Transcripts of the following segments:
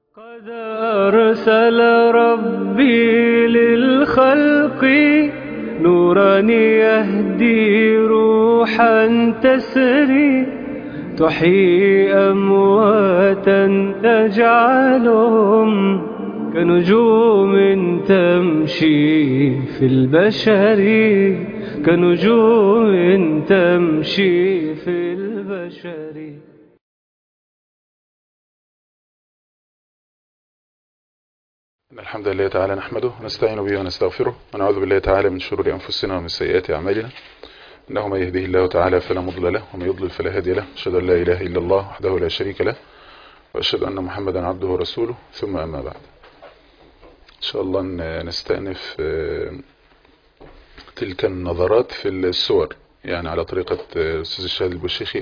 قد أرسل ربي للخلق نورا يهدي روحا تسري تحيي أمواتا تجعلهم كنجوم تمشي في البشر كنجوم تمشي في البشر إن الحمد لله تعالى نحمده ونستعين به ونستغفره ونعوذ بالله تعالى من شرور أنفسنا ومن سيئات أعمالنا إنه من يهده الله تعالى فلا مضل له ومن يضلل فلا هادي له أشهد أن لا إله إلا الله وحده لا شريك له وأشهد أن محمدا عبده ورسوله ثم أما بعد إن شاء الله نستأنف تلك النظرات في السور يعني على طريقة الأستاذ الشهاد البشيخي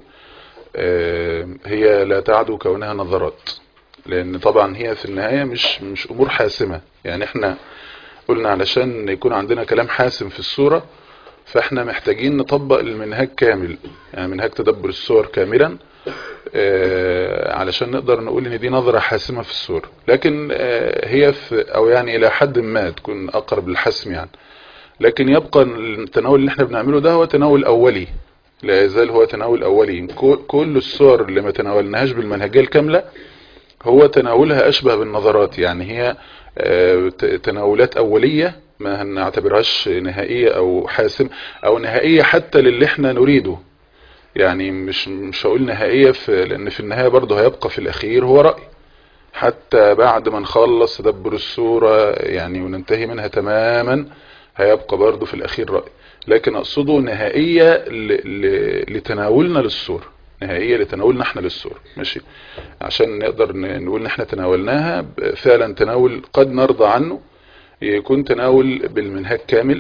هي لا تعدو كونها نظرات لان طبعا هي في النهاية مش مش امور حاسمة يعني احنا قلنا علشان يكون عندنا كلام حاسم في الصورة فاحنا محتاجين نطبق المنهاج كامل يعني منهاج تدبر الصور كاملا اه علشان نقدر نقول ان دي نظرة حاسمة في الصورة لكن اه هي في او يعني الى حد ما تكون اقرب للحسم يعني لكن يبقى التناول اللي احنا بنعمله ده هو تناول اولي لا يزال هو تناول اولي كل الصور اللي ما تناولناهاش بالمنهجية الكاملة هو تناولها أشبه بالنظرات يعني هي تناولات أولية ما هنعتبرهاش نهائية أو حاسم أو نهائية حتى للي احنا نريده يعني مش مش هقول نهائية في لأن في النهاية برضه هيبقى في الأخير هو رأي حتى بعد ما نخلص تدبر السورة يعني وننتهي منها تماما هيبقى برضه في الأخير رأي لكن أقصده نهائية لتناولنا للسورة نهائية لتناولنا احنا للسورة ماشي عشان نقدر نقول ان احنا تناولناها فعلا تناول قد نرضى عنه يكون تناول بالمنهاج كامل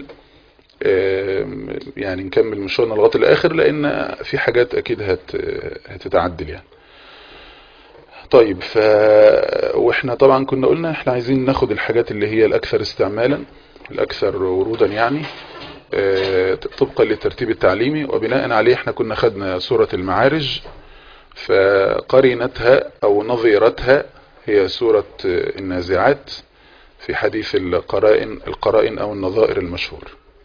يعني نكمل مشوارنا لغايه الاخر لان في حاجات اكيد هت هتتعدل يعني طيب ف واحنا طبعا كنا قلنا احنا عايزين ناخد الحاجات اللي هي الاكثر استعمالا الاكثر ورودا يعني طبقا للترتيب التعليمي وبناء عليه احنا كنا خدنا سورة المعارج فقرينتها او نظيرتها هي سورة النازعات في حديث القرائن القرائن او النظائر المشهور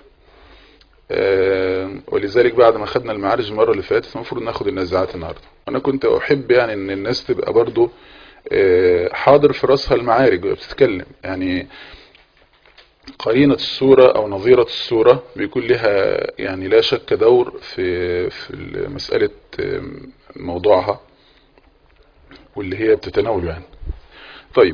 ولذلك بعد ما خدنا المعارج المرة اللي فاتت المفروض ناخد النازعات النهاردة انا كنت احب يعني ان الناس تبقى برضو حاضر في راسها المعارج وبتتكلم يعني قرينة السورة او نظيرة السورة بيكون لها يعني لا شك دور في في مسألة موضوعها واللي هي بتتناول يعني طيب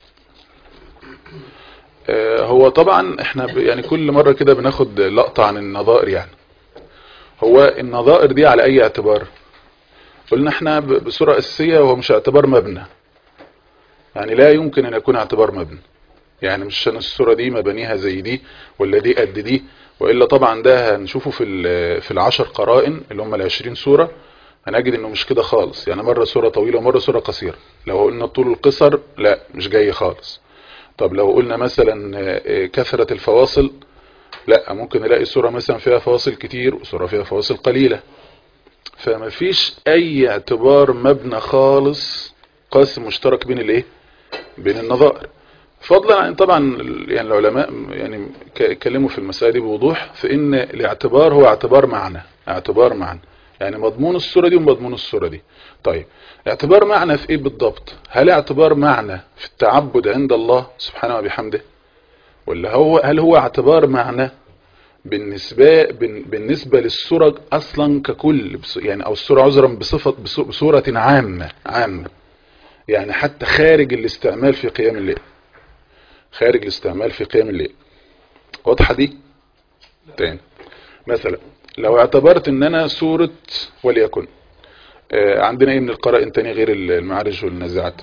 هو طبعا احنا يعني كل مرة كده بناخد لقطة عن النظائر يعني هو النظائر دي على اي اعتبار قلنا احنا بصورة اساسية وهو مش اعتبار مبنى يعني لا يمكن ان يكون اعتبار مبنى يعني مش عشان الصورة دي مبانيها زي دي ولا دي قد دي وإلا طبعا ده هنشوفه في في العشر قرائن اللي هم العشرين سورة هنجد انه مش كده خالص يعني مرة سورة طويلة ومرة سورة قصيرة لو قلنا طول القصر لا مش جاي خالص طب لو قلنا مثلا كثرة الفواصل لا ممكن نلاقي سورة مثلا فيها فواصل كتير وسورة فيها فواصل قليلة فما فيش اي اعتبار مبنى خالص قاسم مشترك بين الايه بين النظائر فضلا عن طبعا يعني العلماء يعني اتكلموا في المسألة دي بوضوح في ان الاعتبار هو اعتبار معنى اعتبار معنى يعني مضمون الصورة دي ومضمون الصورة دي طيب اعتبار معنى في ايه بالضبط هل اعتبار معنى في التعبد عند الله سبحانه وبحمده ولا هو هل هو اعتبار معنى بالنسبة بالنسبة للصورة اصلا ككل يعني او الصورة عذرا بصفة بصورة عامة عامة يعني حتى خارج الاستعمال في قيام الليل خارج الاستعمال في قيام الليل واضحة دي تاني مثلا لو اعتبرت ان انا سورة وليكن آه عندنا ايه من القرائن تاني غير المعارج والنزاعات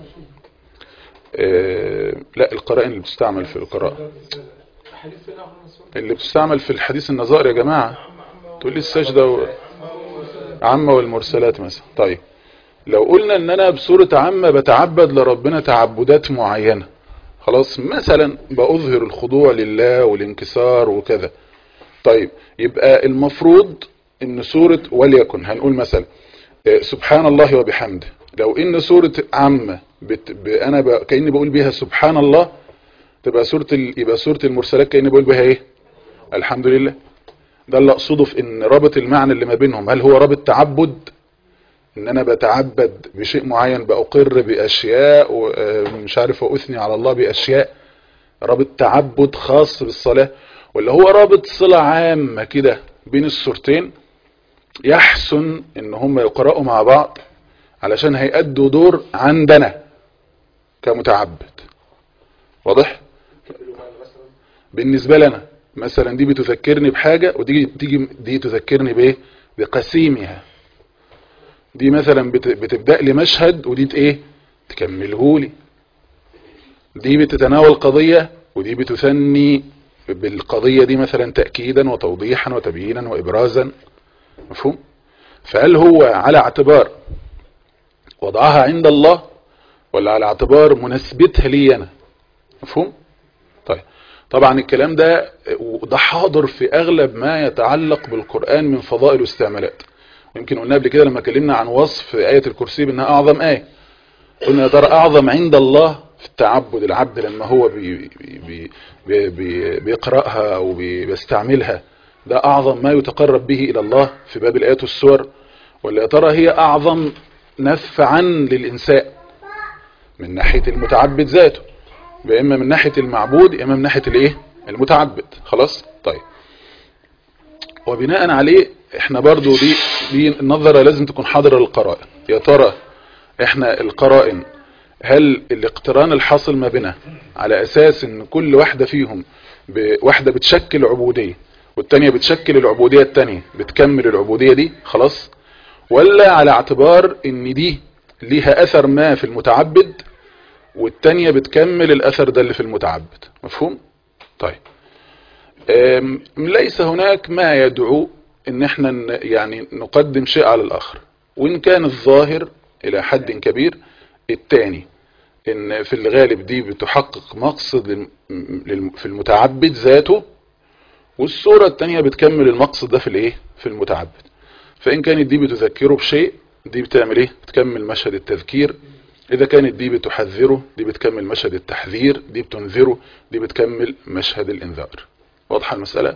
آه لا القرائن اللي بتستعمل في القراءة اللي بتستعمل في الحديث النظائر يا جماعة تقول لي السجدة و... عامة والمرسلات مثلا طيب لو قلنا ان انا بصورة عامة بتعبد لربنا تعبدات معينة خلاص مثلا بأظهر الخضوع لله والانكسار وكذا طيب يبقى المفروض ان سورة وليكن هنقول مثلا سبحان الله وبحمده لو ان سورة عامة بت... ب... انا ب... كاني بقول بيها سبحان الله تبقى سوره ال... يبقى سوره المرسلات كاني بقول بيها ايه الحمد لله ده اللي اقصده في ان رابط المعنى اللي ما بينهم هل هو رابط تعبد ان انا بتعبد بشيء معين باقر باشياء ومش عارف واثني على الله باشياء رابط تعبد خاص بالصلاه ولا هو رابط صله عامه كده بين الصورتين يحسن ان هم يقرأوا مع بعض علشان هيأدوا دور عندنا كمتعبد واضح بالنسبة لنا مثلا دي بتذكرني بحاجة ودي تيجي دي تذكرني بايه بقسيمها دي مثلا بت- بتبدأ لي مشهد ودي ت- ايه تكمله لي دي بتتناول قضية ودي بتثني بالقضية دي مثلا تأكيدا وتوضيحا وتبيينا وإبرازا مفهوم فهل هو على اعتبار وضعها عند الله ولا على اعتبار مناسبتها لي انا مفهوم طيب طبعا الكلام ده وده حاضر في اغلب ما يتعلق بالقرآن من فضائل واستعمالات ويمكن قلنا قبل كده لما اتكلمنا عن وصف آية الكرسي بانها اعظم آية قلنا يا ترى اعظم عند الله في التعبد العبد لما هو بي بي بي بي بيقرأها او بي بيستعملها ده اعظم ما يتقرب به الى الله في باب الايات والسور ولا يا ترى هي اعظم نفعا للانسان من ناحية المتعبد ذاته يا اما من ناحية المعبود يا اما من ناحية الايه المتعبد خلاص طيب وبناء عليه احنا برضو دي دي النظرة لازم تكون حاضرة للقرائن يا ترى احنا القرائن هل الاقتران الحاصل ما بينها على اساس ان كل واحدة فيهم ب- واحدة بتشكل عبودية والتانية بتشكل العبودية التانية بتكمل العبودية دي خلاص ولا على اعتبار ان دي ليها اثر ما في المتعبد والتانية بتكمل الاثر ده اللي في المتعبد مفهوم طيب أم، ليس هناك ما يدعو ان احنا ن- يعني نقدم شيء على الاخر وان كان الظاهر الى حد كبير التاني ان في الغالب دي بتحقق مقصد للم- للم- في المتعبد ذاته والصورة التانية بتكمل المقصد ده في الايه في المتعبد فان كانت دي بتذكره بشيء دي بتعمل ايه بتكمل مشهد التذكير اذا كانت دي بتحذره دي بتكمل مشهد التحذير دي بتنذره دي بتكمل مشهد الانذار واضحة المسألة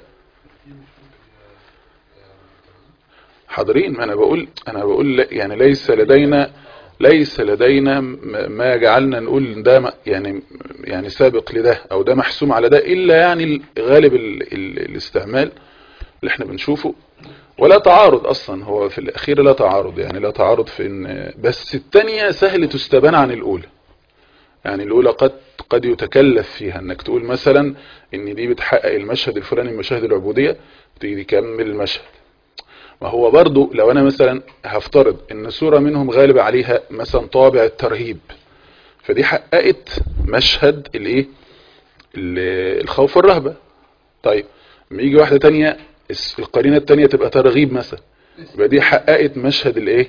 حاضرين ما انا بقول انا بقول لا- يعني ليس لدينا ليس لدينا م- ما جعلنا نقول ده م- يعني يعني سابق لده او ده محسوم على ده الا يعني غالب ال ال الاستعمال اللي احنا بنشوفه ولا تعارض اصلا هو في الاخير لا تعارض يعني لا تعارض في ان بس التانية سهل تستبان عن الاولى يعني الاولى قد قد يتكلف فيها انك تقول مثلا ان دي بتحقق المشهد الفلاني من مشاهد العبودية تيجي تكمل المشهد ما هو برضو لو انا مثلا هفترض ان سورة منهم غالب عليها مثلا طابع الترهيب فدي حققت مشهد الايه ال- الخوف والرهبة طيب لما يجي واحدة تانية الس- القرينة التانية تبقى ترغيب مثلا يبقى دي حققت مشهد الايه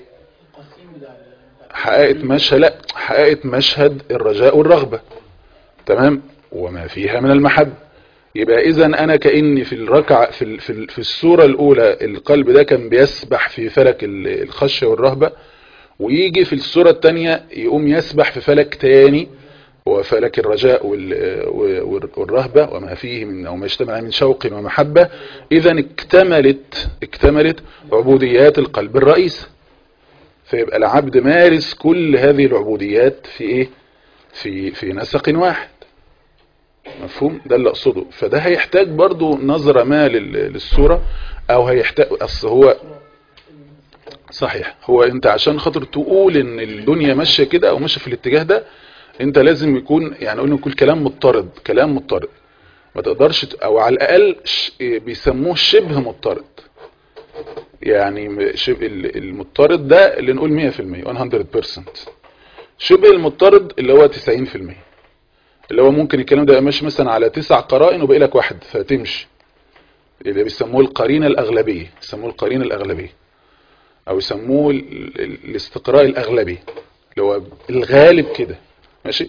حققت مشهد لا حققت مشهد الرجاء والرغبة تمام وما فيها من المحبة يبقى اذا انا كاني في الركعه في ال- في ال- في السوره الاولى القلب ده كان بيسبح في فلك ال- الخشيه والرهبه ويجي في السوره الثانيه يقوم يسبح في فلك تاني هو فلك الرجاء وال- وال- والرهبه وما فيه من او ما يجتمع من شوق ومحبه اذا اكتملت اكتملت عبوديات القلب الرئيس فيبقى العبد مارس كل هذه العبوديات في ايه في في نسق واحد مفهوم ده اللي اقصده فده هيحتاج برضو نظرة ما لل- للصورة او هيحتاج اصل هو صحيح هو انت عشان خاطر تقول ان الدنيا ماشية كده او ماشية في الاتجاه ده انت لازم يكون يعني قلنا كل كلام مضطرد كلام مضطرد ما تقدرش ت- او على الاقل ش- بيسموه شبه مضطرد يعني م- شبه ال- المضطرد ده اللي نقول 100% 100% شبه المضطرد اللي هو 90% اللي هو ممكن الكلام ده يبقى ماشي مثلا على تسع قرائن وباقي لك واحد فتمشي اللي بيسموه القرينة الأغلبية يسموه القرينة الأغلبية أو يسموه ال- ال- الاستقراء الأغلبي اللي هو الغالب كده ماشي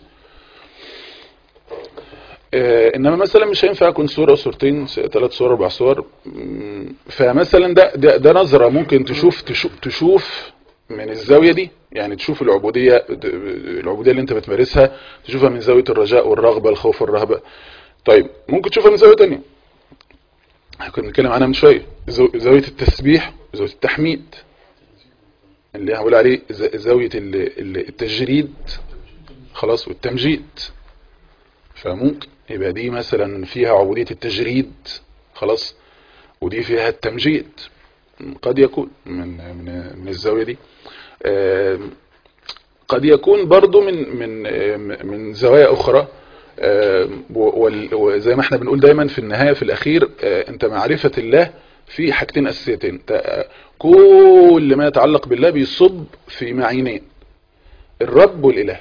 آه انما مثلا مش هينفع يكون صورة وصورتين ثلاث صور اربع صور مم، فمثلا ده, ده ده نظرة ممكن تشوف تشوف, تشوف من الزاوية دي يعني تشوف العبودية العبودية اللي انت بتمارسها تشوفها من زاوية الرجاء والرغبة الخوف والرهبة طيب ممكن تشوفها من زاوية تانية كنا بنتكلم عنها من شوية زاوية التسبيح زاوية التحميد اللي هقول عليه زاوية التجريد خلاص والتمجيد فممكن يبقى دي مثلا فيها عبودية التجريد خلاص ودي فيها التمجيد قد يكون من من من الزاوية دي قد يكون برضو من من من زوايا أخرى وزي ما احنا بنقول دايما في النهاية في الأخير انت معرفة الله في حاجتين أساسيتين كل ما يتعلق بالله بيصب في معينين الرب والإله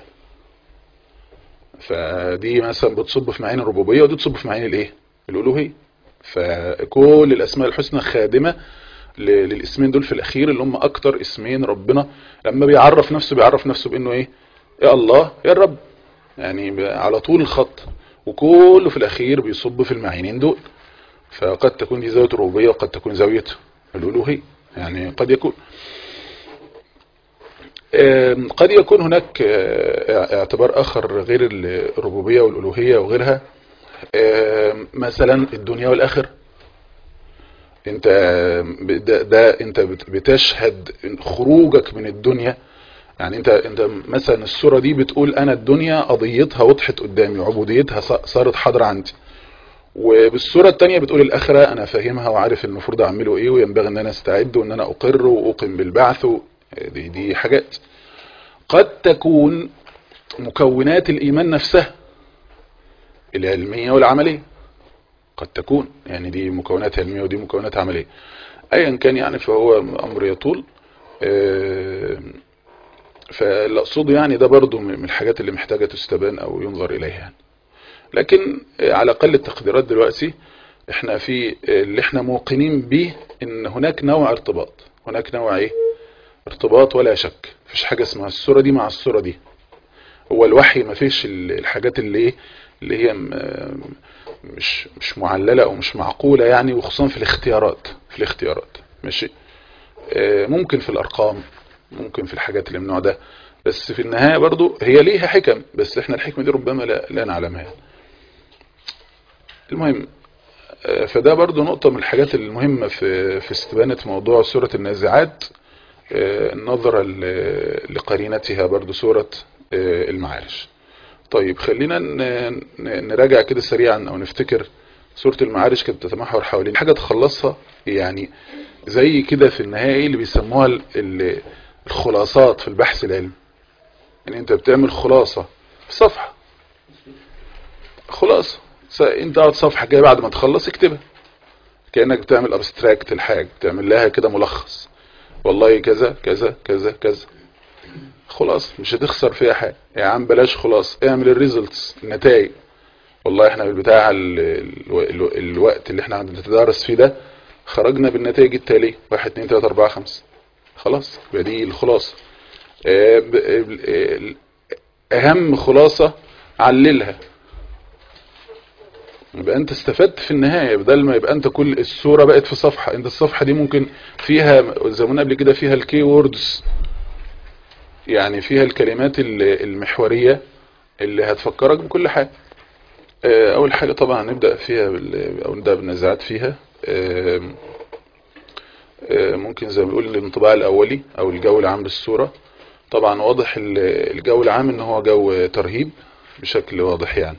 فدي مثلا بتصب في معين الربوبية ودي تصب في معين الايه الألوهية فكل الأسماء الحسنى خادمة للاسمين دول في الأخير اللي هم أكتر اسمين ربنا لما بيعرف نفسه بيعرف نفسه بأنه إيه يا الله يا الرب يعني على طول الخط وكله في الأخير بيصب في المعينين دول فقد تكون دي زاوية الربوبية وقد تكون زاوية الألوهية يعني قد يكون قد يكون هناك اعتبار آخر غير الربوبية والألوهية وغيرها مثلا الدنيا والآخرة انت ده, ده انت بتشهد خروجك من الدنيا يعني انت انت مثلا الصورة دي بتقول انا الدنيا قضيتها وضحت قدامي وعبوديتها صارت حاضرة عندي وبالصورة التانية بتقول الاخرة انا فاهمها وعارف المفروض اعمله ايه وينبغي ان انا استعد وان انا اقر واقم بالبعث دي, دي حاجات قد تكون مكونات الايمان نفسها العلمية والعملية قد تكون يعني دي مكونات علمية ودي مكونات عملية ايا كان يعني فهو امر يطول فالأقصد يعني ده برضو من الحاجات اللي محتاجة تستبان او ينظر اليها يعني. لكن على اقل التقديرات دلوقتي احنا في اللي احنا موقنين به ان هناك نوع ارتباط هناك نوع ايه ارتباط ولا شك مفيش حاجة اسمها الصورة دي مع الصورة دي هو الوحي ما فيش الحاجات اللي ايه اللي هي مش مش معللة او مش معقولة يعني وخصوصا في الاختيارات في الاختيارات ماشي ممكن في الارقام ممكن في الحاجات اللي من النوع ده بس في النهاية برضو هي ليها حكم بس احنا الحكمة دي ربما لا, لا نعلمها المهم فده برضو نقطة من الحاجات المهمة في في استبانة موضوع سورة النازعات النظرة لقرينتها برضو سورة المعارج طيب خلينا نراجع كده سريعا او نفتكر سورة المعارج كانت بتتمحور حوالين حاجة تخلصها يعني زي كده في النهاية اللي بيسموها الخلاصات في البحث العلمي يعني انت بتعمل خلاصة في صفحة خلاصة انت قاعد صفحة جاي بعد ما تخلص اكتبها كأنك بتعمل ابستراكت الحاجة بتعمل لها كده ملخص والله كذا كذا كذا كذا خلاص مش هتخسر فيها حاجة يا عم بلاش خلاص اعمل الريزلتس النتائج والله احنا بالبتاع ال ال ال الوقت اللي احنا بنتدرس فيه ده خرجنا بالنتائج التالية واحد اتنين تلاتة اربعة خمسة خلاص يبقى دي الخلاصة اهم خلاصة عللها يبقى انت استفدت في النهاية بدل ما يبقى انت كل الصورة بقت في صفحة انت الصفحة دي ممكن فيها زي ما قبل كده فيها الكي ووردز يعني فيها الكلمات المحورية اللي هتفكرك بكل حاجة اول حاجة طبعا نبدأ فيها او نبدأ بالنزاعات فيها ممكن زي ما بنقول الانطباع الاولي او الجو العام بالصورة طبعا واضح الجو العام ان هو جو ترهيب بشكل واضح يعني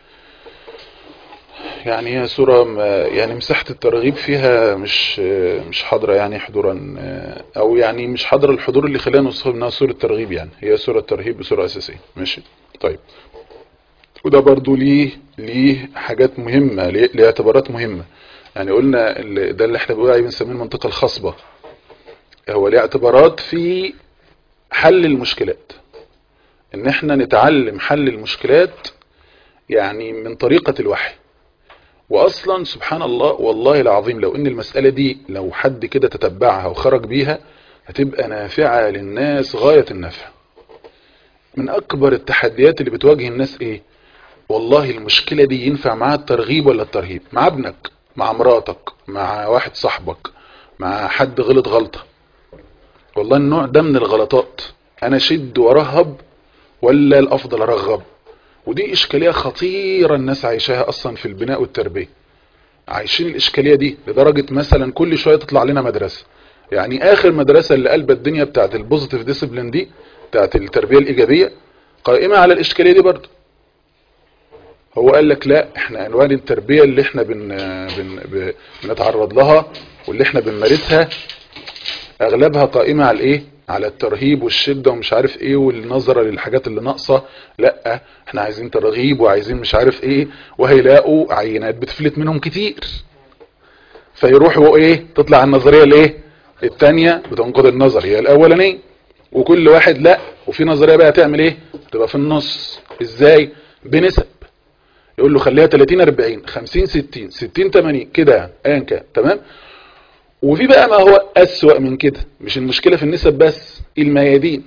يعني هي صورة يعني مساحة الترغيب فيها مش مش حاضرة يعني حضورا او يعني مش حاضرة الحضور اللي خلينا نوصف انها صورة ترغيب يعني هي صورة ترهيب بصورة اساسية ماشي طيب وده برضو ليه ليه حاجات مهمة ليه اعتبارات مهمة يعني قلنا ده اللي احنا بنقول عليه بنسميه المنطقة الخصبة هو ليه اعتبارات في حل المشكلات ان احنا نتعلم حل المشكلات يعني من طريقة الوحي واصلا سبحان الله والله العظيم لو ان المسألة دي لو حد كده تتبعها وخرج بيها هتبقى نافعة للناس غاية النفع من اكبر التحديات اللي بتواجه الناس ايه والله المشكلة دي ينفع معاها الترغيب ولا الترهيب مع ابنك مع مراتك مع واحد صاحبك مع حد غلط غلطة والله النوع ده من الغلطات انا شد وارهب ولا الافضل ارغب ودي اشكالية خطيرة الناس عايشاها اصلا في البناء والتربية عايشين الاشكالية دي لدرجة مثلا كل شوية تطلع لنا مدرسة يعني اخر مدرسة اللي قلبت الدنيا بتاعت البوزيتيف ديسيبلين دي بتاعت التربية الايجابية قائمة على الاشكالية دي برضه هو قال لك لا احنا انواع التربية اللي احنا بن بن ب- بنتعرض لها واللي احنا بنمارسها اغلبها قائمة على الايه على الترهيب والشدة ومش عارف ايه والنظرة للحاجات اللي ناقصة لا احنا عايزين ترغيب وعايزين مش عارف ايه وهيلاقوا عينات بتفلت منهم كتير فيروحوا ايه تطلع النظرية الايه التانية بتنقض النظرية الاولانية وكل واحد لا وفي نظرية بقى تعمل ايه تبقى في النص ازاي بنسب يقول له خليها 30 40 50 60 60 80 كده يعني ايا كان تمام وفي بقى ما هو أسوأ من كده مش المشكلة في النسب بس الميادين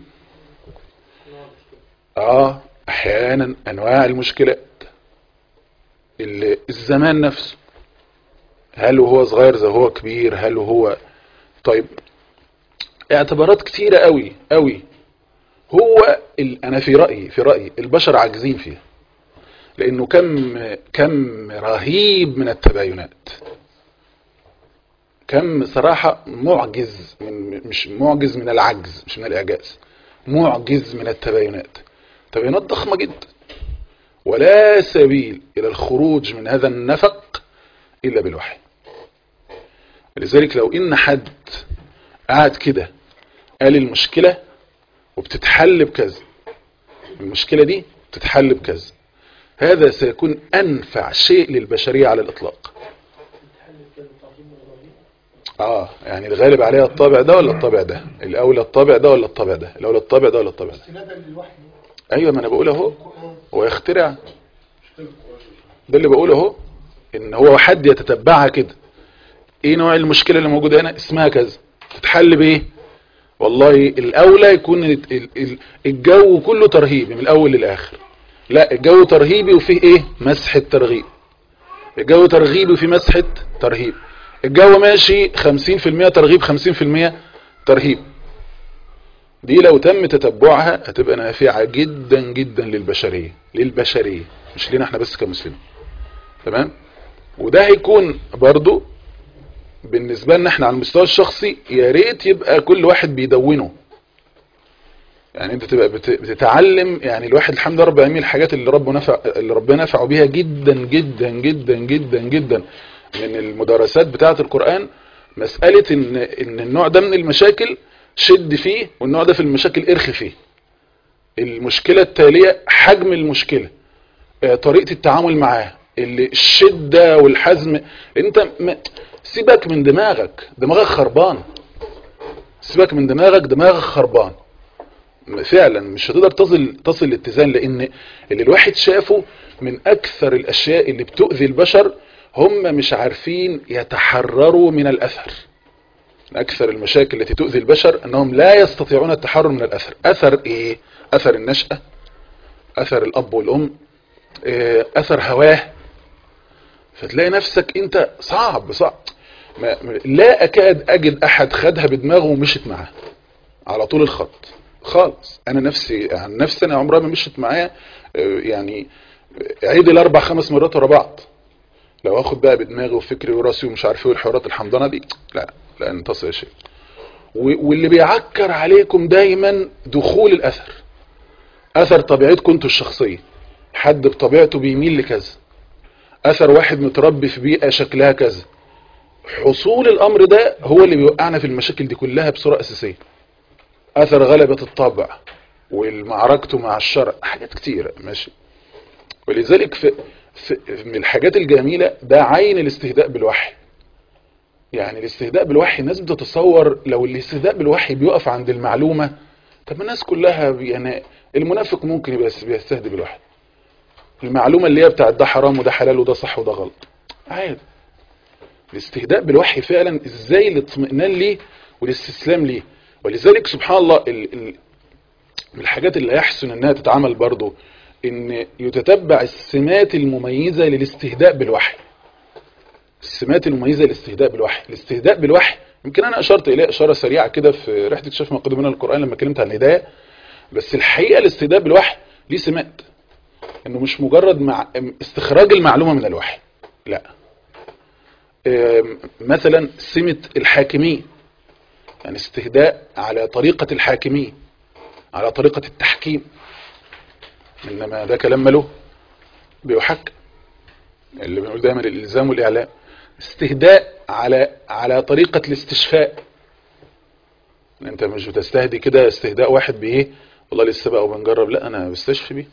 اه احيانا انواع المشكلات ال- الزمان نفسه هل وهو صغير زي هو كبير هل وهو طيب اعتبارات كتيرة قوي قوي هو ال... انا في رأيي في رأيي البشر عاجزين فيها لانه كم كم رهيب من التباينات كم صراحة معجز من مش معجز من العجز مش من الإعجاز معجز من التباينات تباينات ضخمة جدا ولا سبيل إلى الخروج من هذا النفق إلا بالوحي لذلك لو إن حد قاعد كده قال المشكلة وبتتحل بكذا المشكلة دي بتتحل بكذا هذا سيكون أنفع شيء للبشرية على الإطلاق اه يعني الغالب عليها الطابع ده ولا الطابع ده الاولى الطابع ده ولا الطابع ده الاولى الطابع ده ولا الطابع ده استنادا للوحي ايوه ما انا بقول اهو القرآن ويخترع ده اللي بقوله اهو ان هو حد يتتبعها كده ايه نوع المشكله اللي موجوده هنا اسمها كذا تتحل بايه والله الاولى يكون ال- ال- ال- الجو كله ترهيبي من الاول للاخر لا الجو ترهيبي وفيه ايه مسحه ترغيب الجو ترغيبي وفيه مسحه ترهيب الجو ماشي 50% ترغيب 50% ترهيب دي لو تم تتبعها هتبقى نافعة جدا جدا للبشرية للبشرية مش لنا احنا بس كمسلمين تمام وده هيكون برضو بالنسبة لنا احنا على المستوى الشخصي يا ريت يبقى كل واحد بيدونه يعني انت تبقى بت- بتتعلم يعني الواحد الحمد لله رب العالمين الحاجات اللي ربنا نفع اللي ربنا نفعه بيها جدا جدا جدا جدا جدا من المدرسات بتاعة القرآن مسألة ان ان النوع ده من المشاكل شد فيه والنوع ده في المشاكل ارخي فيه المشكلة التالية حجم المشكلة آه، طريقة التعامل معاه اللي الشدة والحزم انت م... سيبك من دماغك دماغك خربان سيبك من دماغك دماغك خربان فعلا مش هتقدر تصل تصل الاتزان لان اللي الواحد شافه من اكثر الاشياء اللي بتؤذي البشر هم مش عارفين يتحرروا من الاثر من اكثر المشاكل التي تؤذي البشر انهم لا يستطيعون التحرر من الاثر اثر ايه اثر النشأة اثر الاب والام إيه، اثر هواه فتلاقي نفسك انت صعب صعب ما ما- لا اكاد اجد احد خدها بدماغه ومشت معاه على طول الخط خالص انا نفسي عن نفسي انا عمرها ما مشت معايا آه، يعني عيد الاربع خمس مرات ورا بعض لو اخد بقى بدماغي وفكري وراسي ومش عارف ايه والحوارات الحمضانه دي لا لا انتصر يا شيء و- واللي بيعكر عليكم دايما دخول الاثر اثر طبيعتكم انتوا الشخصيه حد بطبيعته بيميل لكذا اثر واحد متربي في بيئه شكلها كذا حصول الامر ده هو اللي بيوقعنا في المشاكل دي كلها بصوره اساسيه اثر غلبة الطبع والمعركته مع الشرع حاجات كتيرة ماشي ولذلك في, في من الحاجات الجميلة ده عين الاستهداء بالوحي يعني الاستهداء بالوحي الناس بتتصور لو الاستهداء بالوحي بيقف عند المعلومة طب ما الناس كلها بي- يعني المنافق ممكن يبقى يس- بيستهدي بالوحي المعلومة اللي هي بتاعت ده حرام وده حلال وده صح وده غلط عادي الاستهداء بالوحي فعلا ازاي الاطمئنان ليه والاستسلام ليه ولذلك سبحان الله ال ال من الحاجات اللي يحسن انها تتعمل برضو ان يتتبع السمات المميزة للاستهداء بالوحي السمات المميزة للاستهداء بالوحي الاستهداء بالوحي يمكن انا اشرت اليه اشاره سريعه كده في رحله اكتشاف ما قدم من القران لما اتكلمت عن الهدايه بس الحقيقه الاستهداء بالوحي ليه سمات انه مش مجرد مع استخراج المعلومه من الوحي لا آم، مثلا سمه الحاكمين يعني استهداء على طريقه الحاكمين على طريقه التحكيم انما ده كلام ماله بيحكم اللي بنقول دايما الالزام والاعلام استهداء على على طريقة الاستشفاء انت مش بتستهدي كده استهداء واحد بايه والله لسه بقى وبنجرب لا انا بستشفي بيه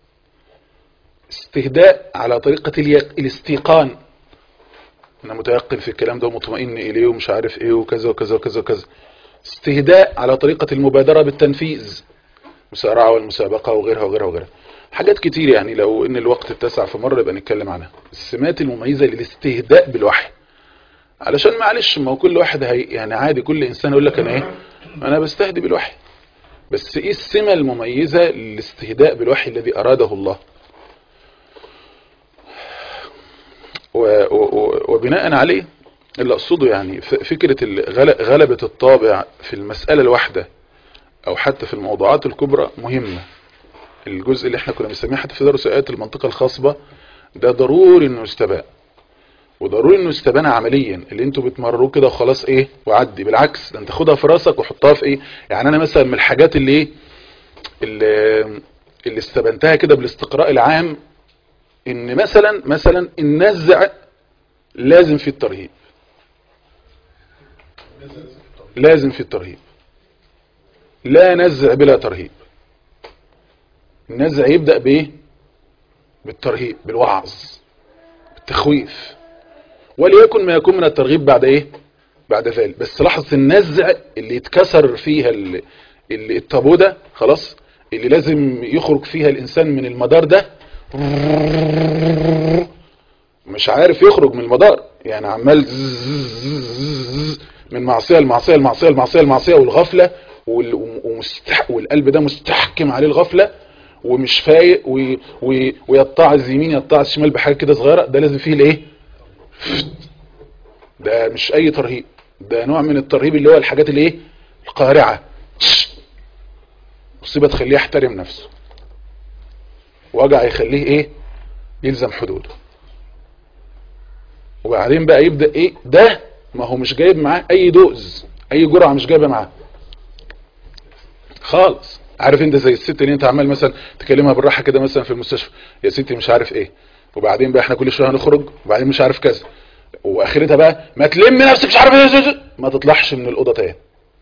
استهداء على طريقة اليق... الاستيقان انا متيقن في الكلام ده ومطمئن اليه ومش عارف ايه وكذا وكذا وكذا وكذا استهداء على طريقة المبادرة بالتنفيذ مسارعة والمسابقة وغيرها وغيرها وغيرها حاجات كتير يعني لو ان الوقت اتسع في مرة يبقى نتكلم عنها السمات المميزة للاستهداء بالوحي علشان معلش ما هو كل واحد هي يعني عادي كل انسان يقول لك انا ايه انا بستهدي بالوحي بس ايه السمة المميزة للاستهداء بالوحي الذي اراده الله و و وبناء عليه اللي اقصده يعني ف- فكرة الغل- غلبة الطابع في المسألة الواحدة او حتى في الموضوعات الكبرى مهمة الجزء اللي احنا كنا بنسميه حتى في درس ايات المنطقة الخاصبة ده ضروري انه يستبان وضروري انه يستبان عمليا اللي انتوا بتمرروه كده وخلاص ايه وعدي بالعكس ده انت خدها في راسك وحطها في ايه يعني انا مثلا من الحاجات اللي ايه اللي, اللي استبنتها كده بالاستقراء العام ان مثلا مثلا النزع لازم في الترهيب لازم في الترهيب لا نزع بلا ترهيب النزع يبدأ بايه بالترهيب بالوعظ بالتخويف وليكن ما يكون من الترغيب بعد ايه بعد ذلك بس لاحظ النزع اللي يتكسر فيها ال- اللي التابو ده خلاص اللي لازم يخرج فيها الانسان من المدار ده مش عارف يخرج من المدار يعني عمال ززززز من معصية لمعصية لمعصية لمعصية لمعصية والغفلة وال- ومستح والقلب ده مستحكم عليه الغفلة ومش فايق و- و- ويتعظ يمين يتعظ شمال بحاجة كده صغيرة ده لازم فيه الايه ده مش اي ترهيب ده نوع من الترهيب اللي هو الحاجات اللي ايه القارعة مصيبة تخليه يحترم نفسه وجع يخليه ايه يلزم حدوده وبعدين بقى يبدأ ايه ده ما هو مش جايب معاه اي دوز اي جرعة مش جايبه معاه خالص عارف انت زي الست اللي انت عمال مثلا تكلمها بالراحة كده مثلا في المستشفى يا ستي مش عارف ايه وبعدين بقى احنا كل شوية هنخرج وبعدين مش عارف كذا واخرتها بقى ما تلم نفسك مش عارف ايه ما تطلعش من الاوضه تاني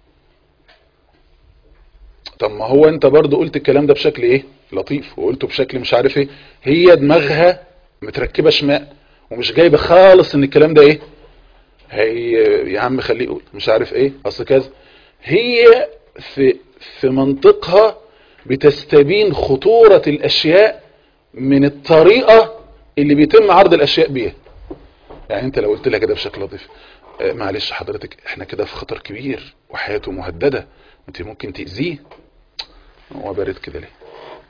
طب ما هو انت برضو قلت الكلام ده بشكل ايه لطيف وقلته بشكل مش عارف ايه هي دماغها متركبه شماء ومش جايبه خالص ان الكلام ده ايه هي يا عم خليه يقول مش عارف ايه اصل كذا هي في في منطقها بتستبين خطورة الاشياء من الطريقة اللي بيتم عرض الاشياء بيها يعني انت لو قلت لها كده بشكل لطيف آه، معلش حضرتك احنا كده في خطر كبير وحياته مهددة انت ممكن تأذيه هو بارد كده ليه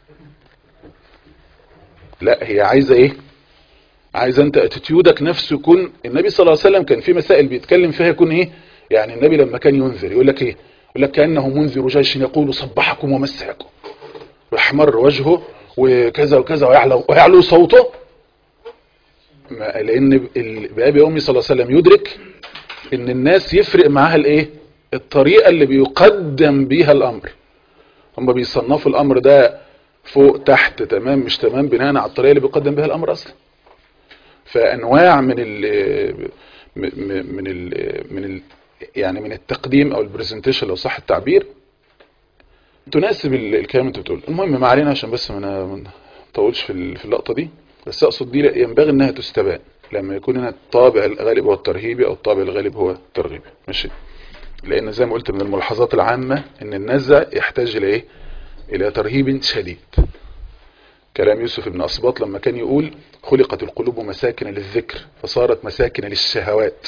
لا هي عايزة ايه عايزة انت اتيتيودك نفسه يكون النبي صلى الله عليه وسلم كان في مسائل بيتكلم فيها يكون ايه يعني النبي لما كان ينذر يقول لك ايه يقول لك كأنه منذر جيش يقول صبحكم ومسعكم ويحمر وجهه وكذا وكذا ويعلو, ويعلو صوته ما- لان ال- بأبي أمي صلى الله عليه وسلم يدرك ان الناس يفرق معاها الايه الطريقة اللي بيقدم بيها الامر هم بيصنفوا الامر ده فوق تحت تمام مش تمام بناء على الطريقة اللي بيقدم بيها الامر اصلا فانواع من ال م- م- من ال من ال يعني من التقديم او البرزنتيشن لو صح التعبير تناسب ال- الكلام اللي انت بتقوله المهم ما علينا عشان بس ما ما نطولش في ال- في اللقطة دي بس اقصد دي لا- ينبغي انها تستبان لما يكون هنا الطابع الغالب هو الترهيبي او الطابع الغالب هو الترغيبي ماشي لان زي ما قلت من الملاحظات العامة ان النزع يحتاج الى ايه الى ترهيب شديد كلام يوسف بن أسباط لما كان يقول خلقت القلوب مساكن للذكر فصارت مساكن للشهوات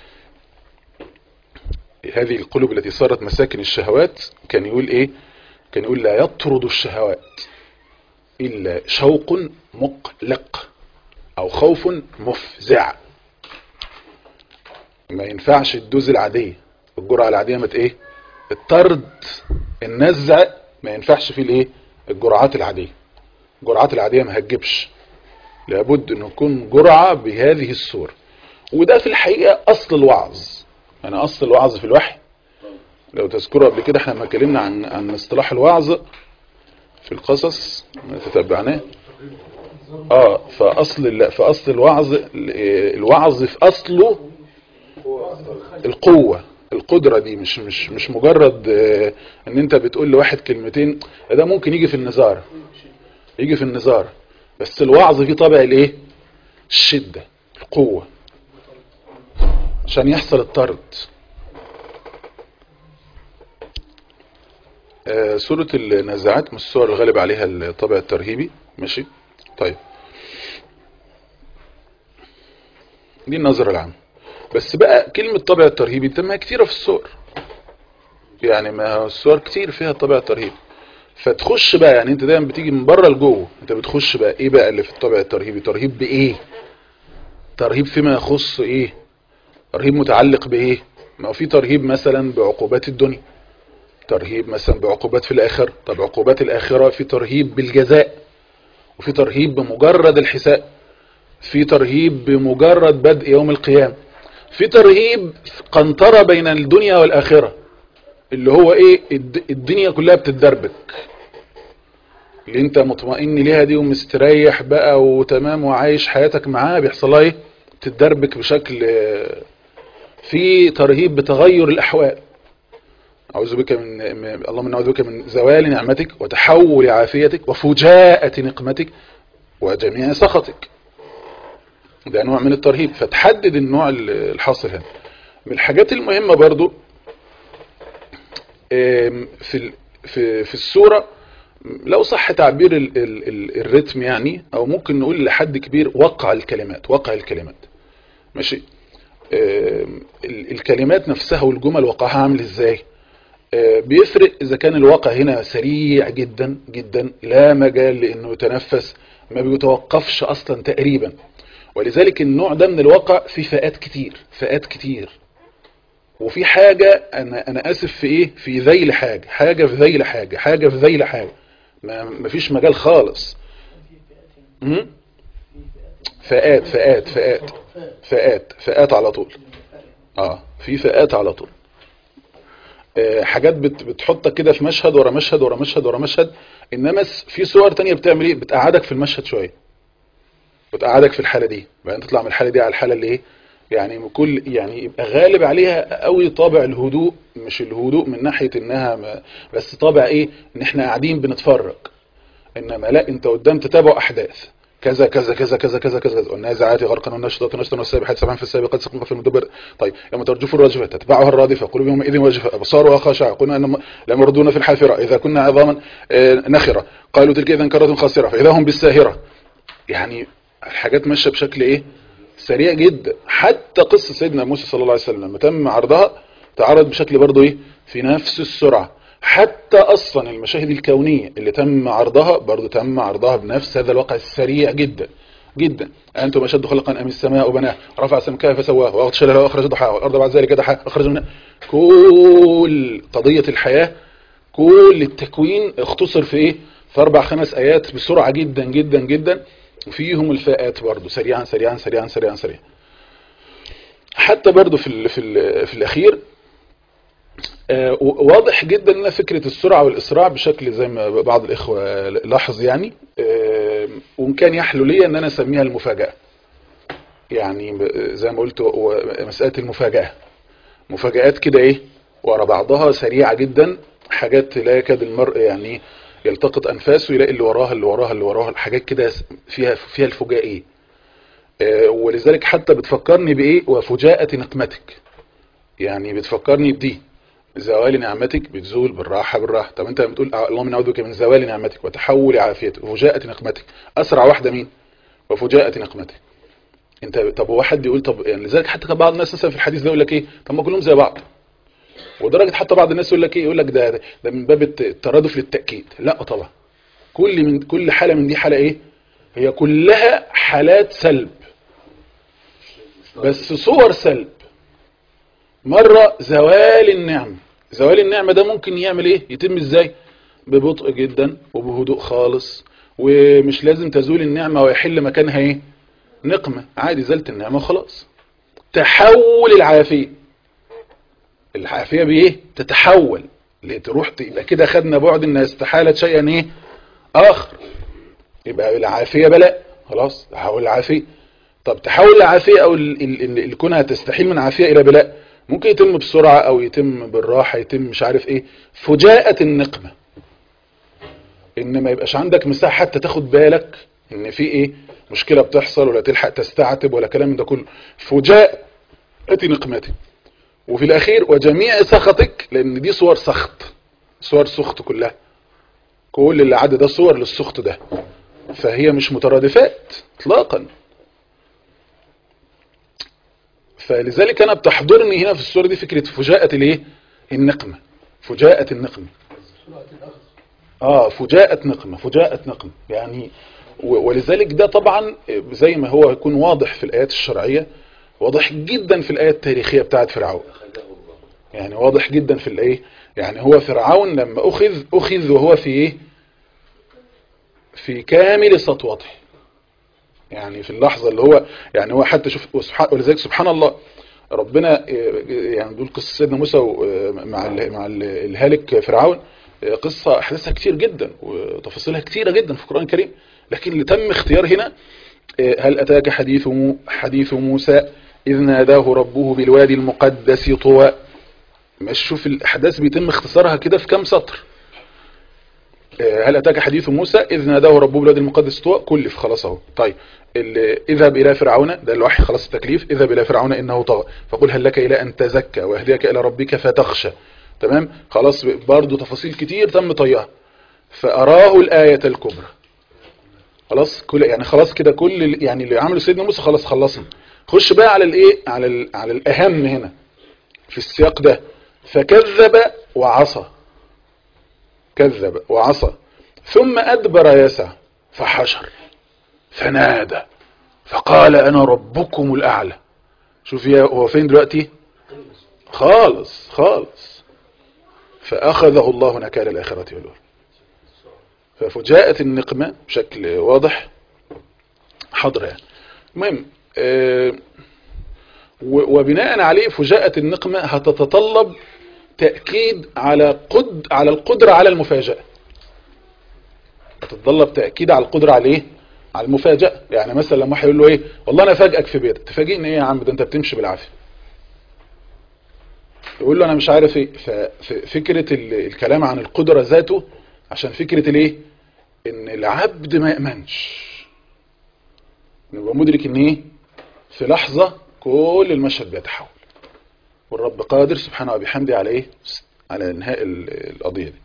هذه القلوب التي صارت مساكن الشهوات كان يقول ايه كان يقول لا يطرد الشهوات إلا شوق مقلق أو خوف مفزع ما ينفعش الدوز العادية الجرعة العادية مت ايه الطرد النزع ما ينفعش فيه الايه الجرعات العادية الجرعات العادية ما هتجيبش لابد ان يكون جرعة بهذه الصورة وده في الحقيقة اصل الوعظ يعني اصل الوعظ في الوحي لو تذكروا قبل كده احنا لما اتكلمنا عن عن اصطلاح الوعظ في القصص ما تتبعناه اه فاصل ال- فاصل الوعظ الوعظ في اصله القوة القدرة دي مش مش مش مجرد آه، ان انت بتقول لواحد كلمتين ده ممكن يجي في النزار يجي في النزار بس الوعظ فيه طابع الايه الشدة القوة عشان يحصل الطرد آه، سورة النازعات من السور الغالب عليها الطابع الترهيبي ماشي طيب دي النظرة العامة بس بقى كلمة طابع الترهيبي انت ما كتيرة في السور يعني ما هو السور كتير فيها طابع الترهيبي فتخش بقى يعني انت دايما بتيجي من بره لجوه انت بتخش بقى ايه بقى اللي في الطابع الترهيبي ترهيب بايه ترهيب فيما يخص ايه ترهيب متعلق بايه ما هو في ترهيب مثلا بعقوبات الدنيا ترهيب مثلا بعقوبات في الآخرة طب عقوبات الآخرة في ترهيب بالجزاء وفي ترهيب بمجرد الحساب في ترهيب بمجرد بدء يوم القيامة في ترهيب قنطرة بين الدنيا والآخرة اللي هو ايه الد- الدنيا كلها بتتدربك اللي انت مطمئن ليها دي ومستريح بقى وتمام وعايش حياتك معاها بيحصل لها ايه تتدربك بشكل آه، في ترهيب بتغير الأحوال أعوذ بك من من- اللهم إني أعوذ بك من زوال نعمتك وتحول عافيتك وفجاءة نقمتك وجميع سخطك ده نوع من الترهيب فتحدد النوع ال- الحاصل هنا من الحاجات المهمة برضو آم، في ال- في في السورة لو صح تعبير ال ال ال الريتم يعني او ممكن نقول لحد كبير وقع الكلمات وقع الكلمات ماشي آم، ال- الكلمات نفسها والجمل وقعها عامل ازاي آه، بيفرق اذا كان الواقع هنا سريع جدا جدا لا مجال لانه يتنفس ما بيتوقفش اصلا تقريبا ولذلك النوع ده من الواقع فيه فئات كتير فئات كتير وفي حاجة انا انا اسف في ايه في ذيل حاجة حاجة في ذيل حاجة حاجة في ذيل حاجة ما مفيش مجال خالص مم؟ فئات فئات فئات فئات فئات على طول اه في فئات على طول آه، حاجات بت- بتحطك كده في مشهد ورا مشهد ورا مشهد ورا مشهد انما س- في صور تانية بتعمل ايه بتقعدك في المشهد شوية بتقعدك في الحالة دي بعدين تطلع من الحالة دي على الحالة اللي ايه يعني كل يعني يبقى غالب عليها قوي طابع الهدوء مش الهدوء من ناحية انها ما بس طابع ايه ان احنا قاعدين بنتفرج انما لا انت قدام تتابع احداث كذا كذا كذا كذا كذا كذا والنازعات غرقا والنشطات نشطا والسابحات سبحا في السابقات سبقا في المدبر طيب يوم ترجف الرجفة تتبعها الرادفة قلوب يومئذ وجفة أبصارها خاشعة قلنا أن لمردون في الحافرة إذا كنا عظاما آه، نخرة قالوا تلك إذا كرة خاسرة فإذا هم بالساهرة يعني الحاجات ماشية بشكل إيه سريع جدا حتى قصة سيدنا موسى صلى الله عليه وسلم لما تم عرضها تعرض بشكل برضه إيه في نفس السرعة حتى أصلا المشاهد الكونية اللي تم عرضها برضه تم عرضها بنفس هذا الواقع السريع جدا جدا أنتم أشد خلقا أم السماء بناه رفع سمكها فسواه وأغطش لها وأخرج ضحاها والأرض بعد ذلك دحاها أخرج منها كل قضية الحياة كل التكوين اختصر في إيه في أربع خمس آيات بسرعة جدا جدا جدا وفيهم الفاءات برضه سريعا سريعا سريعا سريعا سريعا حتى برضه في ال في ال في الأخير آه، واضح جدا ان فكرة السرعة والإسراع بشكل زي ما بعض الإخوة لاحظ يعني آه، وإن كان يحلو لي ان انا اسميها المفاجأة يعني ب- زي ما قلت و- مسألة المفاجأة مفاجآت كده ايه ورا بعضها سريعة جدا حاجات لا يكاد المرء يعني يلتقط انفاسه يلاقي اللي وراها اللي وراها اللي وراها الحاجات كده فيها فيها الفجائية آه، ولذلك حتى بتفكرني بايه وفجاءة نقمتك يعني بتفكرني بدي زوال نعمتك بتزول بالراحة بالراحة طب انت بتقول اللهم نعوذ بك من زوال نعمتك وتحول عافيتك وفجاءة نقمتك اسرع واحدة مين وفجاءة نقمتك انت طب هو حد يقول طب يعني لذلك حتى بعض الناس مثلا في الحديث ده يقول لك ايه طب ما كلهم زي بعض ودرجة حتى بعض الناس يقول لك ايه يقول لك ده ده من باب الترادف للتأكيد لا طبعا كل من كل حالة من دي حالة ايه هي كلها حالات سلب بس صور سلب مرة زوال النعمة زوال النعمة ده ممكن يعمل ايه يتم ازاي ببطء جدا وبهدوء خالص ومش لازم تزول النعمة ويحل مكانها ايه نقمة عادي زالت النعمة وخلاص تحول العافية العافية بايه تتحول تروح يبقى كده خدنا بعد انها استحالت شيئا ايه اخر يبقى العافية بلاء خلاص تحول العافية طب تحول العافية او الكونها تستحيل من عافية الى بلاء ممكن يتم بسرعة او يتم بالراحة يتم مش عارف ايه فجاءة النقمة ان ما يبقاش عندك مساحة حتى تاخد بالك ان في ايه مشكلة بتحصل ولا تلحق تستعتب ولا كلام ده كله فجاءة نقمتك وفي الاخير وجميع سخطك لان دي صور سخط صور سخط كلها كل اللي عدى ده صور للسخط ده فهي مش مترادفات اطلاقا فلذلك انا بتحضرني هنا في الصورة دي فكرة فجاءة الايه النقمة فجاءة النقمة اه فجاءة نقمة فجاءة نقمة يعني ولذلك ده طبعا زي ما هو يكون واضح في الآيات الشرعية واضح جدا في الآيات التاريخية بتاعت فرعون يعني واضح جدا في الايه يعني هو فرعون لما أخذ أخذ وهو في ايه في كامل سطوته يعني في اللحظة اللي هو يعني هو حتى شوف ولذلك سبحان الله ربنا يعني دول قصة سيدنا موسى مع مع الهالك فرعون قصة أحداثها كتير جدا وتفاصيلها كتيرة جدا في القرآن الكريم لكن اللي تم اختيار هنا هل أتاك حديث حديث موسى إذ ناداه ربه بالوادي المقدس طوى مش شوف الأحداث بيتم اختصارها كده في كام سطر هل أتاك حديث موسى إذ ناداه ربه بالوادي المقدس طوى كلف خلاص اهو طيب اذهب إلى فرعون ده الوحي خلاص التكليف اذهب إلى فرعون إنه طغى فقل هل لك إلى أن تزكى واهديك إلى ربك فتخشى تمام خلاص برضو تفاصيل كتير تم طيها فأراه الآية الكبرى خلاص كل يعني خلاص كده كل يعني اللي عمله سيدنا موسى خلاص خلصنا خش بقى على الايه على ال على الاهم هنا في السياق ده فكذب وعصى كذب وعصى ثم ادبر يسعى فحشر فنادى فقال انا ربكم الاعلى شوف هو فين دلوقتي خالص خالص فاخذه الله نكال الاخره والاولى ففجاءت النقمة بشكل واضح حضر يعني المهم آه وبناء عليه فجاءة النقمة هتتطلب تأكيد على قد على القدرة على المفاجأة هتتطلب تأكيد على القدرة على ايه على المفاجأة يعني مثلا لما واحد يقول له ايه والله انا فاجئك في بيتك تفاجئني ايه يا عم ده انت بتمشي بالعافية يقول له انا مش عارف ايه ففكرة الكلام عن القدرة ذاته عشان فكرة الايه ان العبد ما يأمنش نبقى مدرك ان ايه في لحظة كل المشهد بيتحول والرب قادر سبحانه وبحمده على ايه على انهاء القضية دي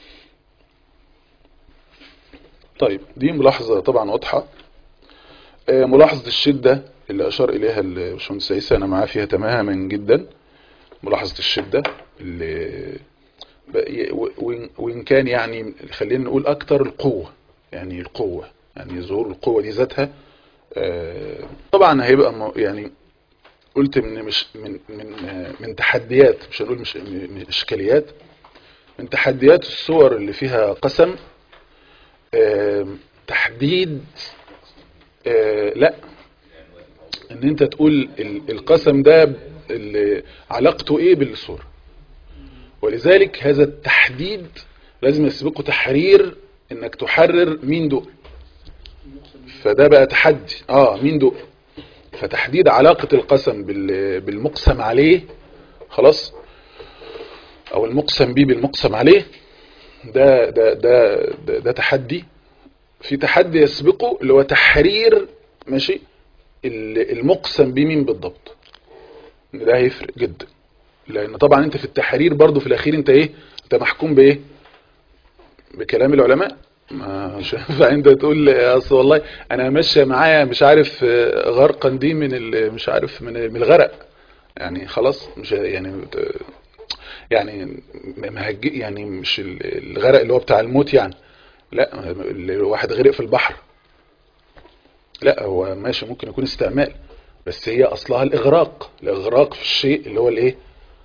طيب دي ملاحظة طبعا واضحة ملاحظة الشدة اللي اشار اليها الباشمهندس عيسى انا معاه فيها تماما جدا ملاحظة الشدة اللي وإن كان يعني خلينا نقول أكتر القوة يعني القوة يعني ظهور القوة دي ذاتها طبعا هيبقى يعني قلت من مش من من من تحديات مش هنقول مش من اشكاليات من تحديات الصور اللي فيها قسم تحديد لا ان انت تقول القسم ده علاقته ايه بالصوره ولذلك هذا التحديد لازم يسبقه تحرير انك تحرر مين دول فده بقى تحدي اه مين دول فتحديد علاقة القسم بالمقسم عليه خلاص او المقسم به بالمقسم عليه ده ده ده ده, ده تحدي في تحدي يسبقه اللي هو تحرير ماشي المقسم به مين بالضبط ده هيفرق جدا لان طبعا انت في التحرير برضو في الاخير انت ايه انت محكوم بايه بكلام العلماء مش ينفع انت تقول اصل والله انا ماشيه معايا مش عارف غرقا دي من مش عارف من من الغرق يعني خلاص مش يعني يعني يعني مش الغرق اللي هو بتاع الموت يعني لا الواحد غرق في البحر لا هو ماشي ممكن يكون استعمال بس هي اصلها الاغراق الاغراق في الشيء اللي هو الايه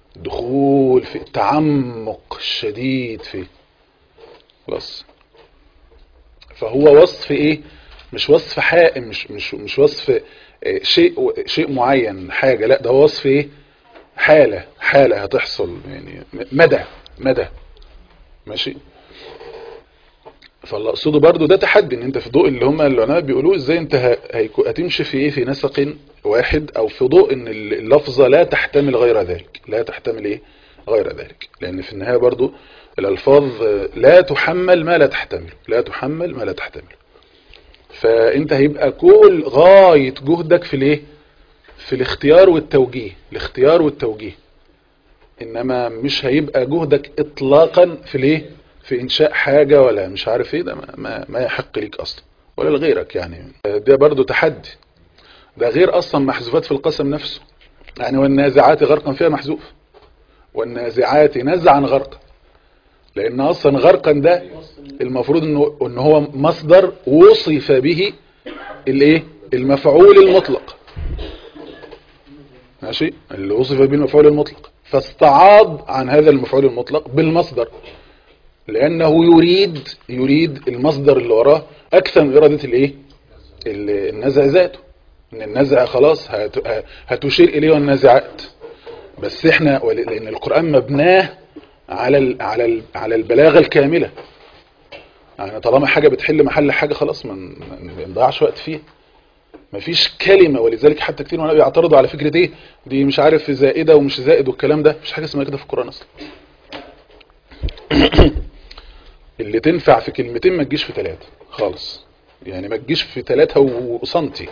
دخول في التعمق الشديد فيه خلاص فهو وصف ايه مش وصف حائم مش مش مش وصف إيه شيء شيء معين حاجة لا ده وصف ايه حالة حالة هتحصل يعني مدى مدى ماشي فاللي اقصده برضو ده تحدي ان انت في ضوء اللي هم العلماء بيقولوه ازاي انت هتمشي في ايه في نسق واحد او في ضوء ان اللفظة لا تحتمل غير ذلك لا تحتمل ايه غير ذلك لان في النهاية برضو الالفاظ لا تحمل ما لا تحتمل لا تحمل ما لا تحتمل فانت هيبقى كل غاية جهدك في الايه في الاختيار والتوجيه الاختيار والتوجيه انما مش هيبقى جهدك اطلاقا في الايه في انشاء حاجة ولا مش عارف ايه ده ما, ما, ما يحق ليك اصلا ولا لغيرك يعني ده برضو تحدي ده غير اصلا محذوفات في القسم نفسه يعني والنازعات غرقا فيها محذوف والنازعات نزعا غرقا لان اصلا غرقا ده المفروض انه ان هو مصدر وصف به الايه المفعول المطلق ماشي اللي وصف به المفعول المطلق فاستعاض عن هذا المفعول المطلق بالمصدر لانه يريد يريد المصدر اللي وراه اكثر من اراده الايه النزع ذاته ان النزع خلاص هتشير اليه النازعات بس احنا لان القران مبناه على ال على ال على البلاغه الكامله يعني طالما حاجه بتحل محل حاجه خلاص ما نضيعش وقت فيها مفيش كلمة ولذلك حتى كتير من بيعترضوا على فكرة ايه دي مش عارف زائدة ومش زائد والكلام ده مفيش حاجة اسمها كده في القرآن اصلا اللي تنفع في كلمتين ما تجيش في ثلاثة خالص يعني ما تجيش في ثلاثة وسنتي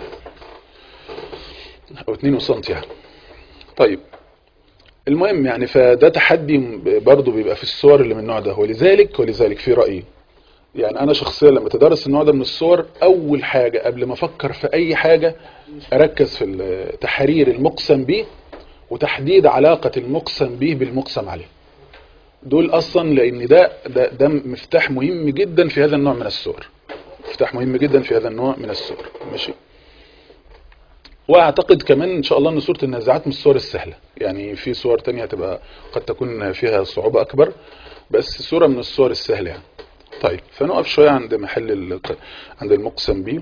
او اتنين وسنتي يعني طيب المهم يعني فده تحدي برضه بيبقى في الصور اللي من النوع ده ولذلك ولذلك في رأيي يعني انا شخصيا لما تدرس النوع ده من الصور اول حاجة قبل ما افكر في اي حاجة اركز في تحرير المقسم به وتحديد علاقة المقسم به بالمقسم عليه دول اصلا لان ده, ده ده مفتاح مهم جدا في هذا النوع من الصور مفتاح مهم جدا في هذا النوع من الصور ماشي واعتقد كمان ان شاء الله ان سورة النازعات من الصور السهلة يعني في صور تانية هتبقى قد تكون فيها صعوبة اكبر بس صورة من الصور السهلة يعني طيب فنقف شوية عند محل عند المقسم به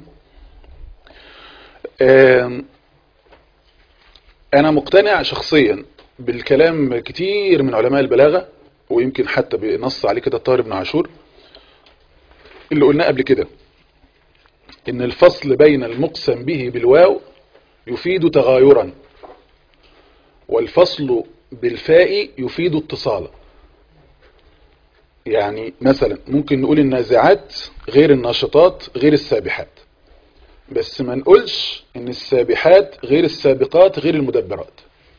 انا مقتنع شخصيا بالكلام كتير من علماء البلاغة ويمكن حتى بنص عليه كده الطاهر بن عاشور اللي قلناه قبل كده ان الفصل بين المقسم به بالواو يفيد تغايرا والفصل بالفاء يفيد اتصالا يعني مثلا ممكن نقول النازعات غير الناشطات غير السابحات بس ما نقولش ان السابحات غير السابقات غير المدبرات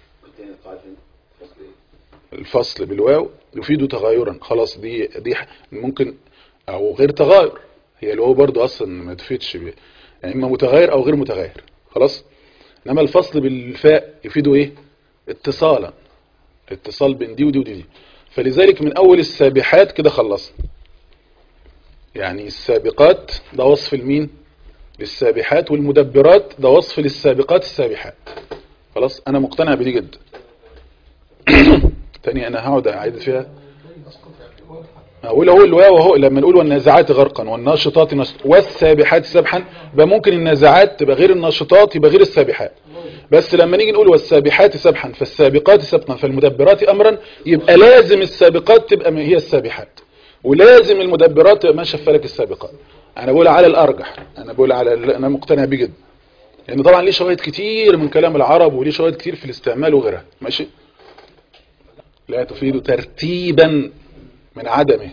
الفصل بالواو يفيد تغايرا خلاص دي دي ممكن او غير تغاير هي الواو برضو اصلا ما تفيدش بيه. يعني اما متغير او غير متغير خلاص انما الفصل بالفاء يفيده ايه اتصالا اتصال بين دي ودي ودي, دي. فلذلك من اول السابحات كده خلصنا يعني السابقات ده وصف المين للسابحات والمدبرات ده وصف للسابقات السابحات خلاص انا مقتنع بدي جدا تاني انا هقعد اعيد فيها اقول اهو الواو اهو لما نقول والنازعات غرقا والناشطات نشط والسابحات سبحا يبقى ممكن النازعات تبقى غير الناشطات يبقى غير السابحات بس لما نيجي نقول والسابحات سبحا فالسابقات سبقا فالمدبرات امرا يبقى لازم السابقات تبقى هي السابحات ولازم المدبرات تبقى ماشيه في فلك السابقات انا بقول على الارجح انا بقول على انا مقتنع بيه جدا لان طبعا ليه شواهد كتير من كلام العرب وليه شواهد كتير في الاستعمال وغيرها ماشي لا تفيد ترتيبا من عدمه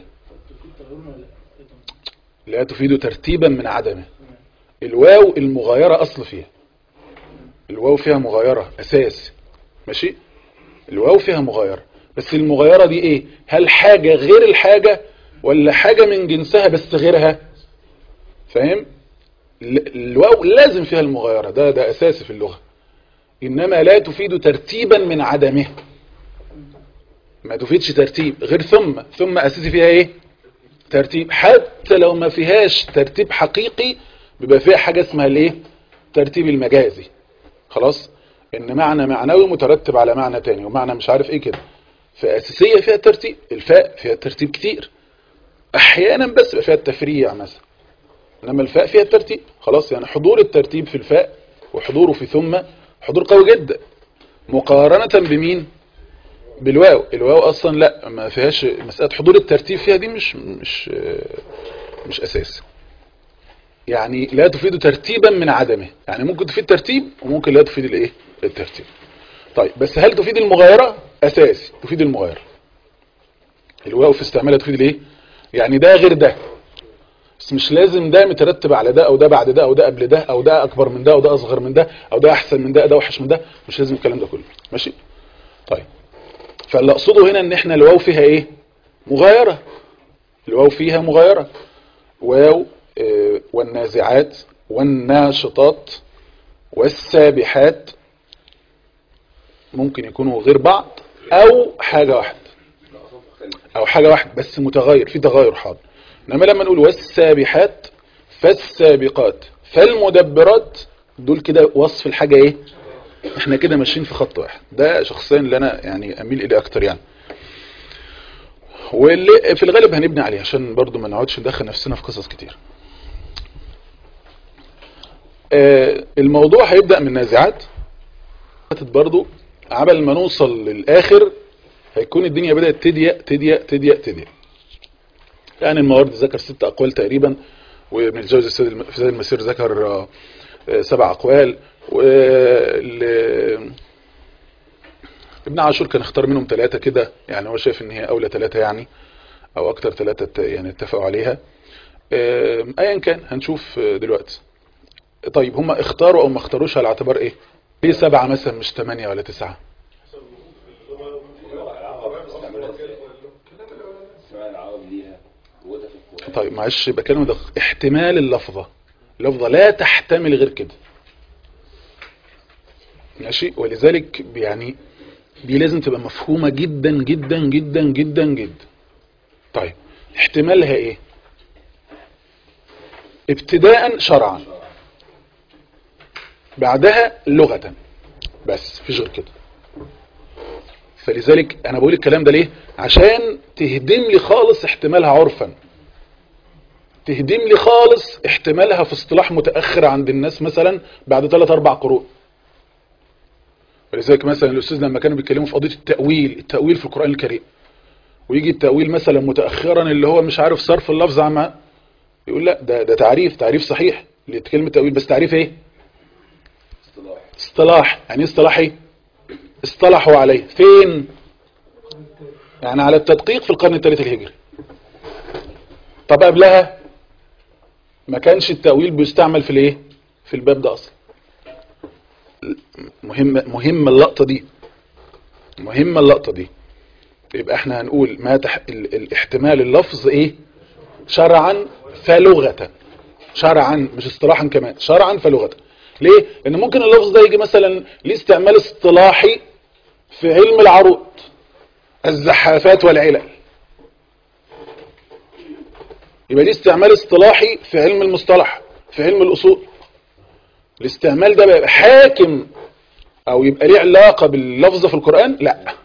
لا تفيد ترتيبا من عدمه الواو المغايرة أصل فيها الواو فيها مغايرة أساس ماشي الواو فيها مغايرة بس المغايرة دي ايه هل حاجة غير الحاجة ولا حاجة من جنسها بس غيرها فاهم الواو لازم فيها المغايرة ده ده أساسي في اللغة إنما لا تفيد ترتيبا من عدمه ما تفيدش ترتيب غير ثم ثم أساسي فيها ايه ترتيب حتى لو ما فيهاش ترتيب حقيقي بيبقى فيها حاجة اسمها الايه ترتيب المجازي خلاص ان معنى معنوي مترتب على معنى تاني ومعنى مش عارف ايه كده فأساسية فيها ترتيب الفاء فيها ترتيب كتير أحيانا بس يبقى فيها التفريع مثلا إنما الفاء فيها الترتيب خلاص يعني حضور الترتيب في الفاء وحضوره في ثم حضور قوي جدا مقارنة بمين بالواو الواو أصلا لا ما فيهاش مسألة حضور الترتيب فيها دي مش مش مش أساس يعني لا تفيد ترتيبا من عدمه يعني ممكن تفيد ترتيب وممكن لا تفيد الايه الترتيب طيب بس هل تفيد المغايرة اساسي تفيد المغايرة الواو في استعمالها تفيد الايه يعني ده غير ده بس مش لازم ده مترتب على ده او ده بعد ده او ده قبل ده او ده اكبر من ده او ده اصغر من ده او ده احسن من ده ده اوحش من ده مش لازم الكلام ده كله ماشي طيب فاللي اقصده هنا ان احنا الواو فيها ايه مغايرة الواو فيها مغايرة واو آه، والنازعات والناشطات والسابحات ممكن يكونوا غير بعض او حاجة واحدة او حاجة واحدة بس متغير في تغير حاضر انما لما نقول والسابحات فالسابقات فالمدبرات دول كده وصف الحاجة ايه احنا كده ماشيين في خط واحد ده شخصيا اللي انا يعني اميل اليه اكتر يعني واللي في الغالب هنبني عليه عشان برضو ما نقعدش ندخل نفسنا في قصص كتير آه، الموضوع هيبدأ من نازعات برضو عبل ما نوصل للآخر هيكون الدنيا بدأت تضيق تضيق تضيق تضيق يعني الموارد ذكر ست أقوال تقريبا وابن الجوزي السيد الم- في زاد المسير ذكر آه، آه، سبع أقوال وال- ابن عاشور كان اختار منهم ثلاثة كده يعني هو شايف ان هي اولى ثلاثة يعني او اكتر ثلاثة ات- يعني اتفقوا عليها آم، ايا كان هنشوف آه، دلوقتي طيب هم اختاروا او ما اختاروش على اعتبار ايه ليه سبعة مثلا مش ثمانية ولا تسعة طيب معلش يبقى كلمة ده احتمال اللفظة اللفظة لا تحتمل غير كده ماشي ولذلك يعني دي لازم تبقى مفهومة جدا جدا جدا جدا جدا طيب احتمالها ايه ابتداء شرعا بعدها لغة بس فيش غير كده فلذلك انا بقول الكلام ده ليه عشان تهدم لي خالص احتمالها عرفا تهدم لي خالص احتمالها في اصطلاح متأخر عند الناس مثلا بعد 3 4 قرون ولذلك مثلا الاستاذ لما كانوا بيتكلموا في قضيه التاويل التاويل في القران الكريم ويجي التاويل مثلا متاخرا اللي هو مش عارف صرف اللفظ عن يقول لا ده ده تعريف تعريف صحيح لكلمه تاويل بس تعريف ايه اصطلاح يعني ايه اصطلاح ايه اصطلحوا عليه فين يعني على التدقيق في القرن الثالث الهجري طب قبلها ما كانش التاويل بيستعمل في الايه في الباب ده اصلا مهمة مهمة اللقطة دي مهمة اللقطة دي يبقى احنا هنقول ما تح... ال... الاحتمال اللفظ ايه شرعا فلغة شرعا مش اصطلاحا كمان شرعا فلغة ليه لان ممكن اللفظ ده يجي مثلا ليه استعمال اصطلاحي في علم العروض الزحافات والعلل يبقى ليه استعمال اصطلاحي في علم المصطلح في علم الاصول الاستعمال ده بقى حاكم او يبقى ليه علاقة باللفظ في القرآن لا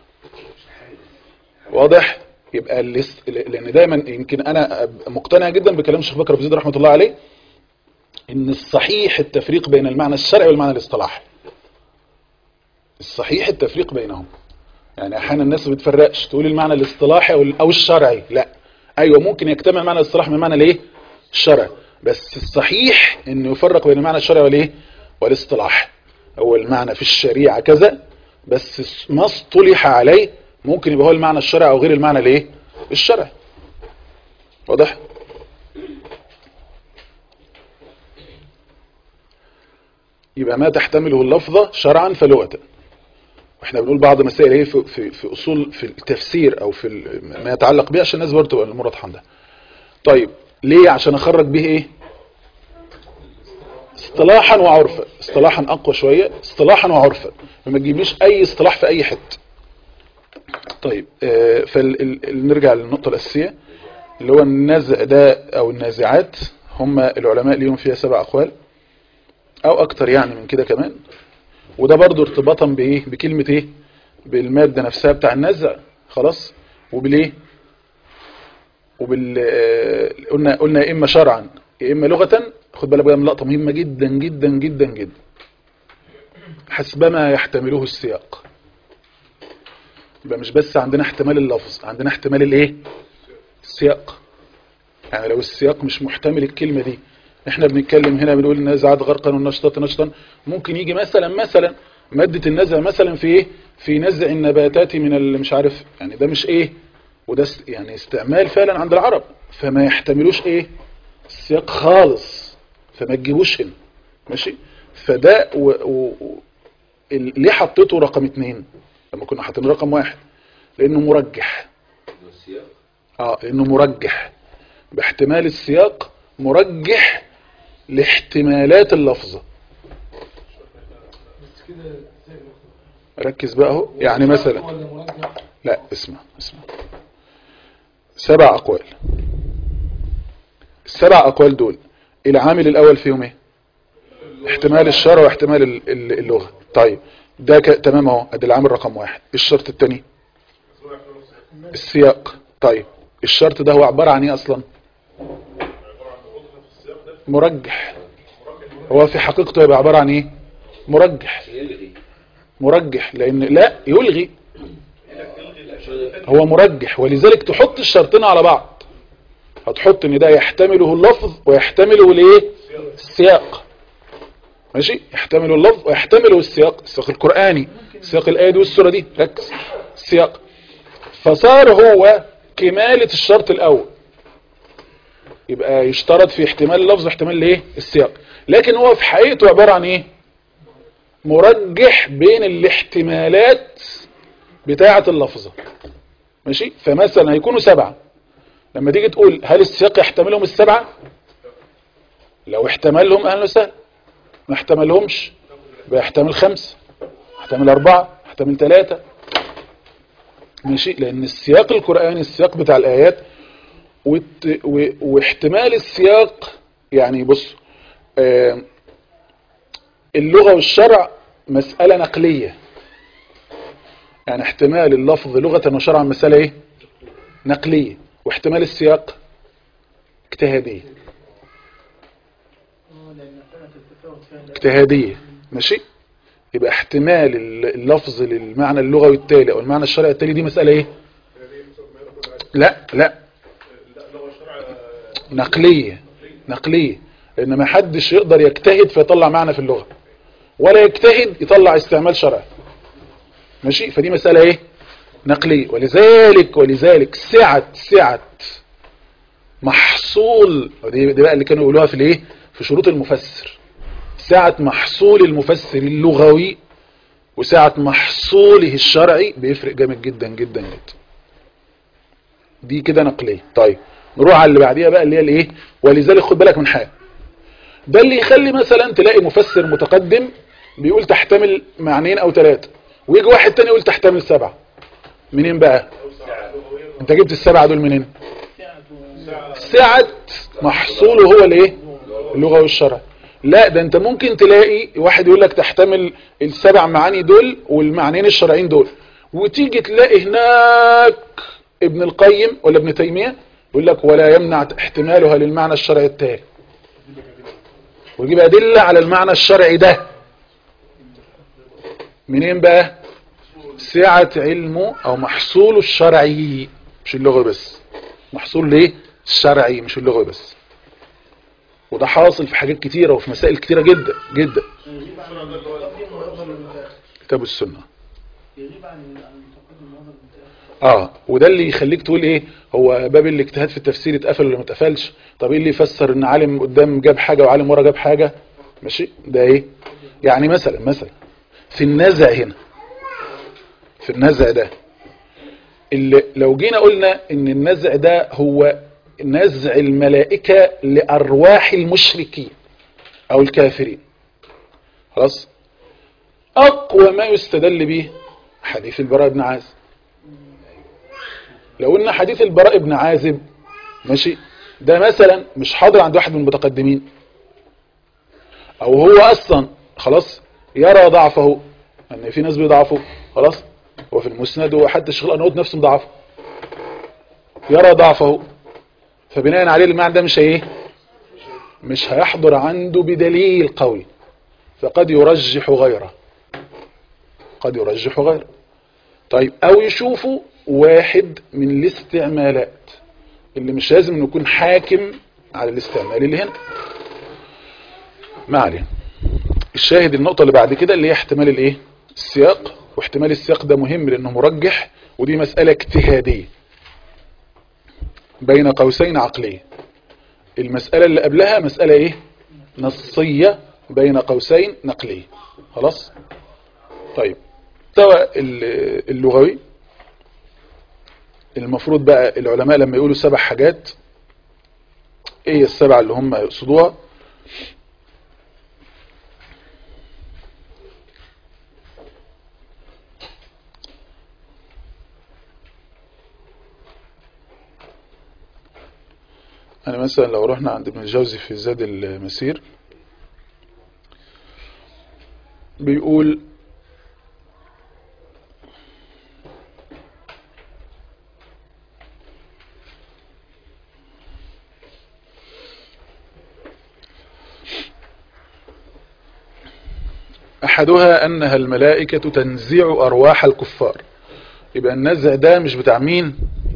واضح يبقى الاس... لان دايما يمكن انا مقتنع جدا بكلام الشيخ بكر ابو زيد رحمه الله عليه ان الصحيح التفريق بين المعنى الشرعي والمعنى الاصطلاحي الصحيح التفريق بينهم يعني احيانا الناس ما بتفرقش تقول المعنى الاصطلاحي او او الشرعي لا ايوه ممكن يجتمع المعنى الاصطلاحي من المعنى الايه الشرعي بس الصحيح انه يفرق بين المعنى الشرعي والايه والاصطلاح هو المعنى في الشريعة كذا بس ما اصطلح عليه ممكن يبقى هو المعنى الشرعي او غير المعنى الايه الشرعي واضح يبقى ما تحتمله اللفظة شرعا فلغة واحنا بنقول بعض مسائل ايه في, في, في اصول في التفسير او في ما يتعلق به عشان الناس برضه تبقى الامور واضحه عندها طيب ليه عشان اخرج به ايه اصطلاحا وعرفا اصطلاحا اقوى شوية اصطلاحا وعرفا فما تجيبليش اي اصطلاح في اي حته طيب آه فنرجع للنقطة الاساسية اللي هو النزع ده او النازعات هم العلماء ليهم فيها سبع اقوال او اكتر يعني من كده كمان وده برضو ارتباطا بايه بكلمة ايه بالمادة نفسها بتاع النزع خلاص وبالايه وبال آه، قلنا قلنا يا اما شرعا يا اما لغه خد بالك بقى من لقطه مهمه جدا جدا جدا جدا حسبما يحتمله السياق يبقى مش بس عندنا احتمال اللفظ عندنا احتمال الايه السياق يعني لو السياق مش محتمل الكلمة دي احنا بنتكلم هنا بنقول النازعات غرقا والنشطات نشطا ممكن يجي مثلا مثلا مادة النزع مثلا في ايه في نزع النباتات من اللي مش عارف يعني ده مش ايه وده س- يعني استعمال فعلا عند العرب فما يحتملوش ايه السياق خالص فما تجيبوش هنا ماشي فده و... و... و... ال- ليه حطيته رقم اتنين لما كنا حاطين رقم واحد لانه مرجح اه لانه مرجح باحتمال السياق مرجح لاحتمالات اللفظة بس كده ازاي ركز بقى اهو يعني مثلا ولا مرجح لا اسمع اسمع سبع اقوال السبع اقوال دول العامل الاول فيهم ايه احتمال الشرع واحتمال ال- ال- اللغة طيب ده ك... تمام اهو ادي العامل رقم واحد الشرط الثاني السياق طيب الشرط ده هو عبارة عن ايه اصلا مرجح هو في حقيقته يبقى عبارة عن ايه مرجح مرجح لان لا يلغي هو مرجح ولذلك تحط الشرطين على بعض هتحط ان ده يحتمله اللفظ ويحتمله الايه السياق ماشي يحتمل اللفظ ويحتمله السياق السياق القرآني سياق الآية دي والسورة دي ركز السياق فصار هو كمالة الشرط الأول يبقى يشترط في احتمال اللفظ واحتمال الايه السياق لكن هو في حقيقته عبارة عن ايه مرجح بين الاحتمالات بتاعة اللفظة ماشي فمثلا هيكونوا سبعة لما تيجي تقول هل السياق يحتملهم السبعة لو احتملهم اهلا وسهلا ما احتملهمش يبقى يحتمل خمسة يحتمل أربعة يحتمل ثلاثة ماشي لأن السياق القرآني السياق بتاع الآيات والت- و- واحتمال السياق يعني بص آه، اللغة والشرع مسألة نقلية يعني احتمال اللفظ لغة وشرعا مسألة ايه نقلية واحتمال السياق اجتهادية اجتهادية ماشي يبقى احتمال اللفظ للمعنى اللغوي التالي او المعنى الشرعي التالي دي مسألة ايه لا لا نقلية نقلية لان ما حدش يقدر يجتهد فيطلع معنى في اللغة ولا يجتهد يطلع استعمال شرعي ماشي فدي مسألة ايه نقلية ولذلك ولذلك سعة سعة محصول ودي دي بقى اللي كانوا يقولوها في الايه في شروط المفسر سعة محصول المفسر اللغوي وسعة محصوله الشرعي بيفرق جامد جدا جدا جدا دي كده نقلية طيب نروح على اللي بعديها بقى اللي هي الايه ولذلك خد بالك من حاجه ده اللي يخلي مثلا تلاقي مفسر متقدم بيقول تحتمل معنيين او ثلاثة ويجي واحد تاني يقول تحتمل سبعة منين بقى انت جبت السبعة دول منين سعة محصوله هو الايه اللغة والشرع لا ده انت ممكن تلاقي واحد يقول لك تحتمل السبع معاني دول والمعنيين الشرعيين دول وتيجي تلاقي هناك ابن القيم ولا ابن تيمية يقول لك ولا يمنع احتمالها للمعنى الشرعي التالي ويجيب أدلة على المعنى الشرعي ده منين بقى سعة علمه أو محصوله الشرعي مش اللغة بس محصول ليه الشرعي مش اللغة بس وده حاصل في حاجات كتيرة وفي مسائل كتيرة جدا جدا يغيب عن المتقدم ويفضل المتأخر كتاب السنة يغيب عن عن المتقدم ويفضل المتأخر اه وده اللي يخليك تقول ايه هو باب الاجتهاد في التفسير اتقفل ولا ما اتقفلش طب ايه اللي يفسر ان عالم قدام جاب حاجة وعالم ورا جاب حاجة ماشي ده ايه يعني مثلا مثلا في النزع هنا في النزع ده اللي لو جينا قلنا ان النزع ده هو نزع الملائكة لأرواح المشركين او الكافرين خلاص اقوى ما يستدل به حديث البراء بن عازب لو ان حديث البراء بن عازب ماشي ده مثلا مش حاضر عند واحد من المتقدمين او هو اصلا خلاص يرى ضعفه ان في ناس بيضعفوا خلاص وفي المسند وحتى الشيخ الأرناؤوط نفسه مضاعفه يرى ضعفه فبناء عليه المعنى ده مش ايه مش هيحضر عنده بدليل قوي فقد يرجح غيره قد يرجح غيره طيب او يشوفوا واحد من الاستعمالات اللي مش لازم انه يكون حاكم على الاستعمال اللي هنا ما علينا الشاهد النقطة اللي بعد كده اللي هي احتمال الايه السياق واحتمال السياق ده مهم لانه مرجح ودي مسألة اجتهادية بين قوسين عقلية المسألة اللي قبلها مسألة ايه نصية بين قوسين نقلية خلاص طيب المحتوى اللغوي المفروض بقى العلماء لما يقولوا سبع حاجات ايه السبعة اللي هم يقصدوها انا مثلا لو رحنا عند ابن الجوزي في زاد المسير بيقول أحدها أنها الملائكة تنزع أرواح الكفار يبقى النزع ده مش بتاع مين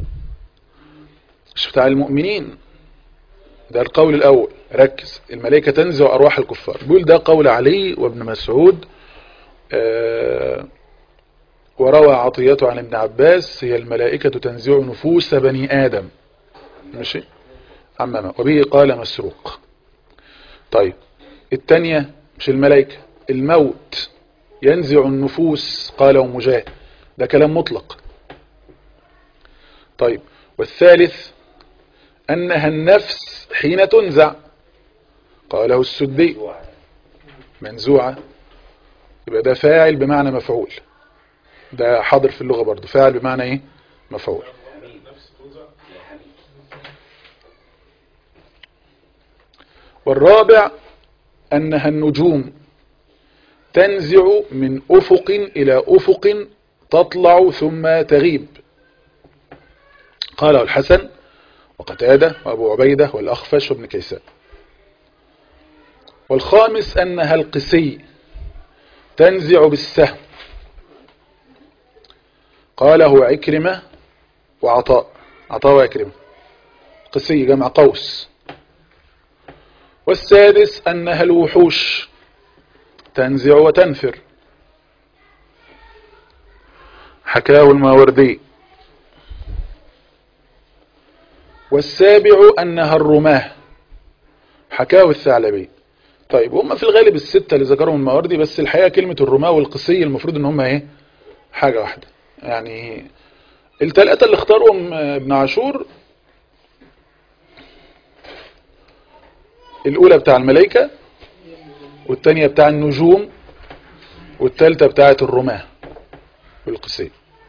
مش بتاع المؤمنين ده القول الأول ركز الملائكة تنزع أرواح الكفار بيقول ده قول علي وابن مسعود آه وروى عطيته عن ابن عباس هي الملائكة تنزع نفوس بني آدم ماشي عمما وبه قال مسروق طيب الثانية مش الملائكة الموت ينزع النفوس قاله مجاهد ده كلام مطلق طيب والثالث أنها النفس حين تنزع قاله السدي منزوعة يبقى ده فاعل بمعنى مفعول ده حاضر في اللغة برضو فاعل بمعنى ايه مفعول والرابع أنها النجوم تنزع من أفق إلى أفق تطلع ثم تغيب قاله الحسن وقتادة وأبو عبيدة والأخفش وابن كيسان والخامس أنها القسي تنزع بالسهم قاله عكرمة وعطاء عطاء وعكرمة قسي جمع قوس والسادس أنها الوحوش تنزع وتنفر حكاه الماوردي والسابع أنها الرماه حكاه الثعلبي طيب هم في الغالب الستة اللي ذكرهم الماوردي بس الحقيقة كلمة الرماه والقسي المفروض ان هم ايه حاجة واحدة يعني الثلاثة اللي اختارهم ابن عاشور الأولى بتاع الملائكة والتانية بتاع النجوم والتالتة بتاعة الرماة والقسي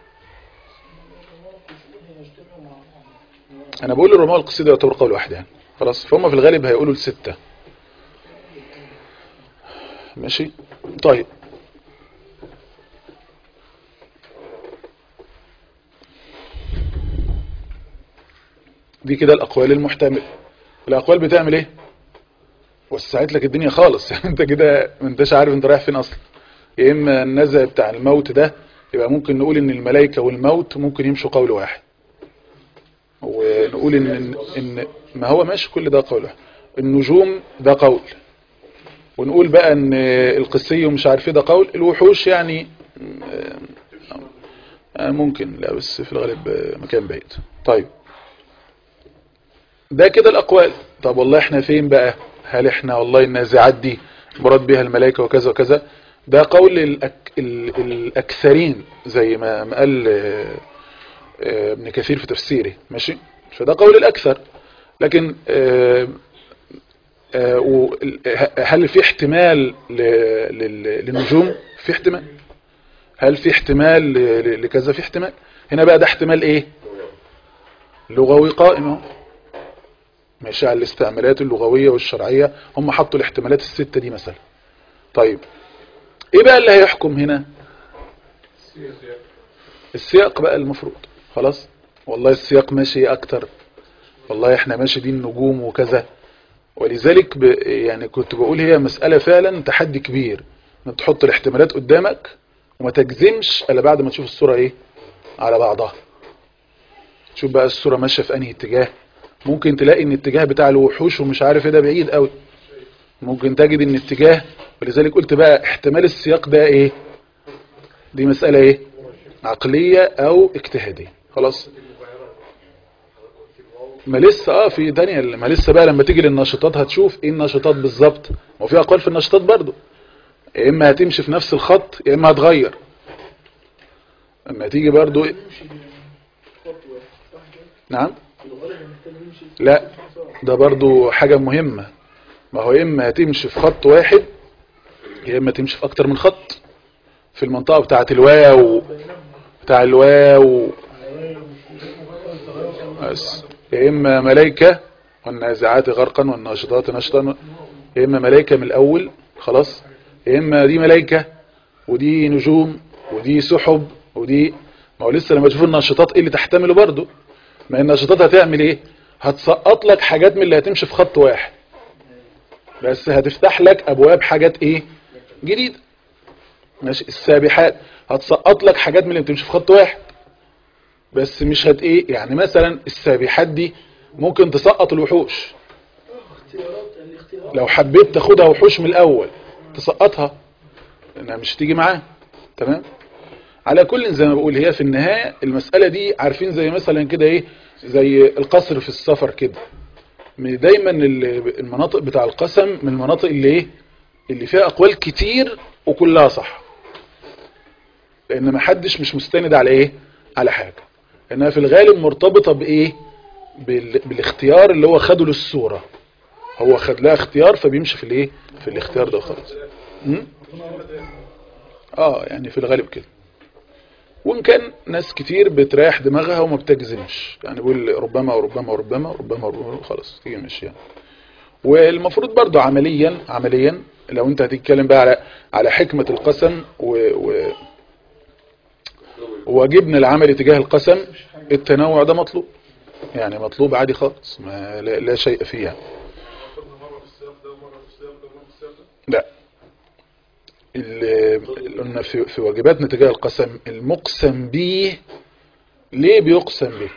انا بقول الرماة والقسي ده يعتبر قول واحد يعني خلاص فهم في الغالب هيقولوا الستة ماشي طيب دي كده الاقوال المحتمله الاقوال بتعمل ايه وسعت لك الدنيا خالص يعني انت كده ما انتش عارف انت رايح فين اصلا يا اما النزع بتاع الموت ده يبقى ممكن نقول ان الملائكه والموت ممكن يمشوا قول واحد ونقول ان ان ما هو ماشي كل ده قول واحد النجوم ده قول ونقول بقى ان القسي ومش عارف ايه ده قول الوحوش يعني ممكن لا بس في الغالب مكان بعيد طيب ده كده الاقوال طب والله احنا فين بقى هل احنا والله النازعات دي مراد بها الملائكة وكذا وكذا ده قول الأك الأكثرين زي ما قال ابن كثير في تفسيره ماشي فده قول الأكثر لكن هل في احتمال للنجوم في احتمال هل في احتمال لكذا في احتمال هنا بقى ده احتمال ايه لغوي قائم اهو ماشي على الاستعمالات اللغوية والشرعية هم حطوا الاحتمالات الستة دي مثلا طيب ايه بقى اللي هيحكم هنا السياق بقى المفروض خلاص والله السياق ماشي اكتر والله احنا ماشي دي النجوم وكذا ولذلك ب يعني كنت بقول هي مسألة فعلا تحدي كبير انك تحط الاحتمالات قدامك وما تجزمش الا بعد ما تشوف الصورة ايه على بعضها تشوف بقى الصورة ماشية في انهي اتجاه ممكن تلاقي ان الاتجاه بتاع الوحوش ومش عارف ايه ده بعيد قوي ممكن تجد ان اتجاه ولذلك قلت بقى احتمال السياق ده ايه دي مسألة ايه عقلية او اجتهادية خلاص ما لسه اه في دانيال ما لسه بقى لما تيجي للنشاطات هتشوف ايه النشاطات بالظبط وفي اقوال في النشاطات برضو يا اما هتمشي في نفس الخط يا اما هتغير اما تيجي برضو نعم لا ده برضو حاجة مهمة ما هو يا اما هتمشي في خط واحد يا اما تمشي في اكتر من خط في المنطقة بتاعت الواو بتاع الواو بس يا اما ملائكة والنازعات غرقا والناشطات نشطا يا اما ملائكة من الاول خلاص يا اما دي ملائكة ودي نجوم ودي سحب ودي ما هو لسه لما تشوف الناشطات ايه اللي تحتمله برضه ما الناشطات هتعمل ايه هتسقط لك حاجات من اللي هتمشي في خط واحد بس هتفتح لك ابواب حاجات ايه جديدة ماشي السابحات هتسقط لك حاجات من اللي بتمشي في خط واحد بس مش هت ايه يعني مثلا السابحات دي ممكن تسقط الوحوش اختيارات الاختيارات لو حبيت تاخدها وحوش من الاول تسقطها لانها مش تيجي معاه تمام على كل زي ما بقول هي في النهاية المسألة دي عارفين زي مثلا كده ايه زي القصر في السفر كده من دايما ال- المناطق بتاع القسم من المناطق اللي ايه اللي فيها اقوال كتير وكلها صح لان ما حدش مش مستند على ايه على حاجة لانها في الغالب مرتبطة بايه بال... بالاختيار اللي هو خده للصورة هو خد لها اختيار فبيمشي في الايه في الاختيار ده وخلاص م? اه يعني في الغالب كده وان كان ناس كتير بتريح دماغها وما بتجزمش يعني بيقول ربما وربما وربما وربما وربما خلاص تيجي ماشي يعني والمفروض برضو عمليا عمليا لو انت هتتكلم بقى على على حكمة القسم و, و واجبنا العمل تجاه القسم التنوع ده مطلوب يعني مطلوب عادي خالص ما لا, لا شيء فيه يعني لا ال- قلنا في, في واجباتنا تجاه القسم المقسم به ليه بيقسم به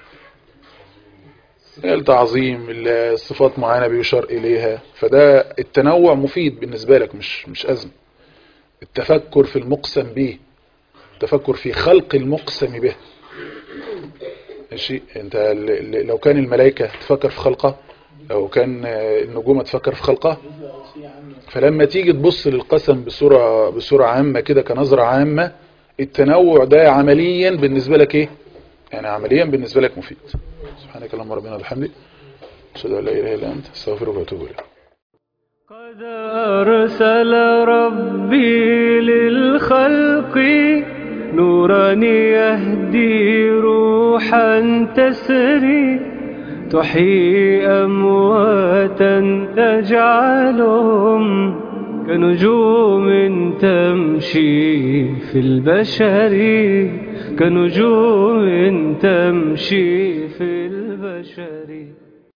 التعظيم الصفات معينة بيشار إليها فده التنوع مفيد بالنسبة لك مش مش أزمة التفكر في المقسم به التفكر في خلق المقسم به ماشي انت ال- ال- لو كان الملائكة تفكر في خلقه لو كان آه، النجوم تفكر في خلقه جزء رئيسية عنه فلما تيجي تبص للقسم بصورة بصورة عامة كده كنظرة عامة التنوع ده عمليا بالنسبة لك ايه يعني عمليا بالنسبة لك مفيد سبحانك اللهم ربنا وبحمدك اشهد ان لا اله الا انت استغفرك واتوب اليك قد أرسل ربي للخلق نورا يهدي روحا تسري تحيي أمواتا تجعلهم كنجوم تمشي في البشر كنجوم تمشي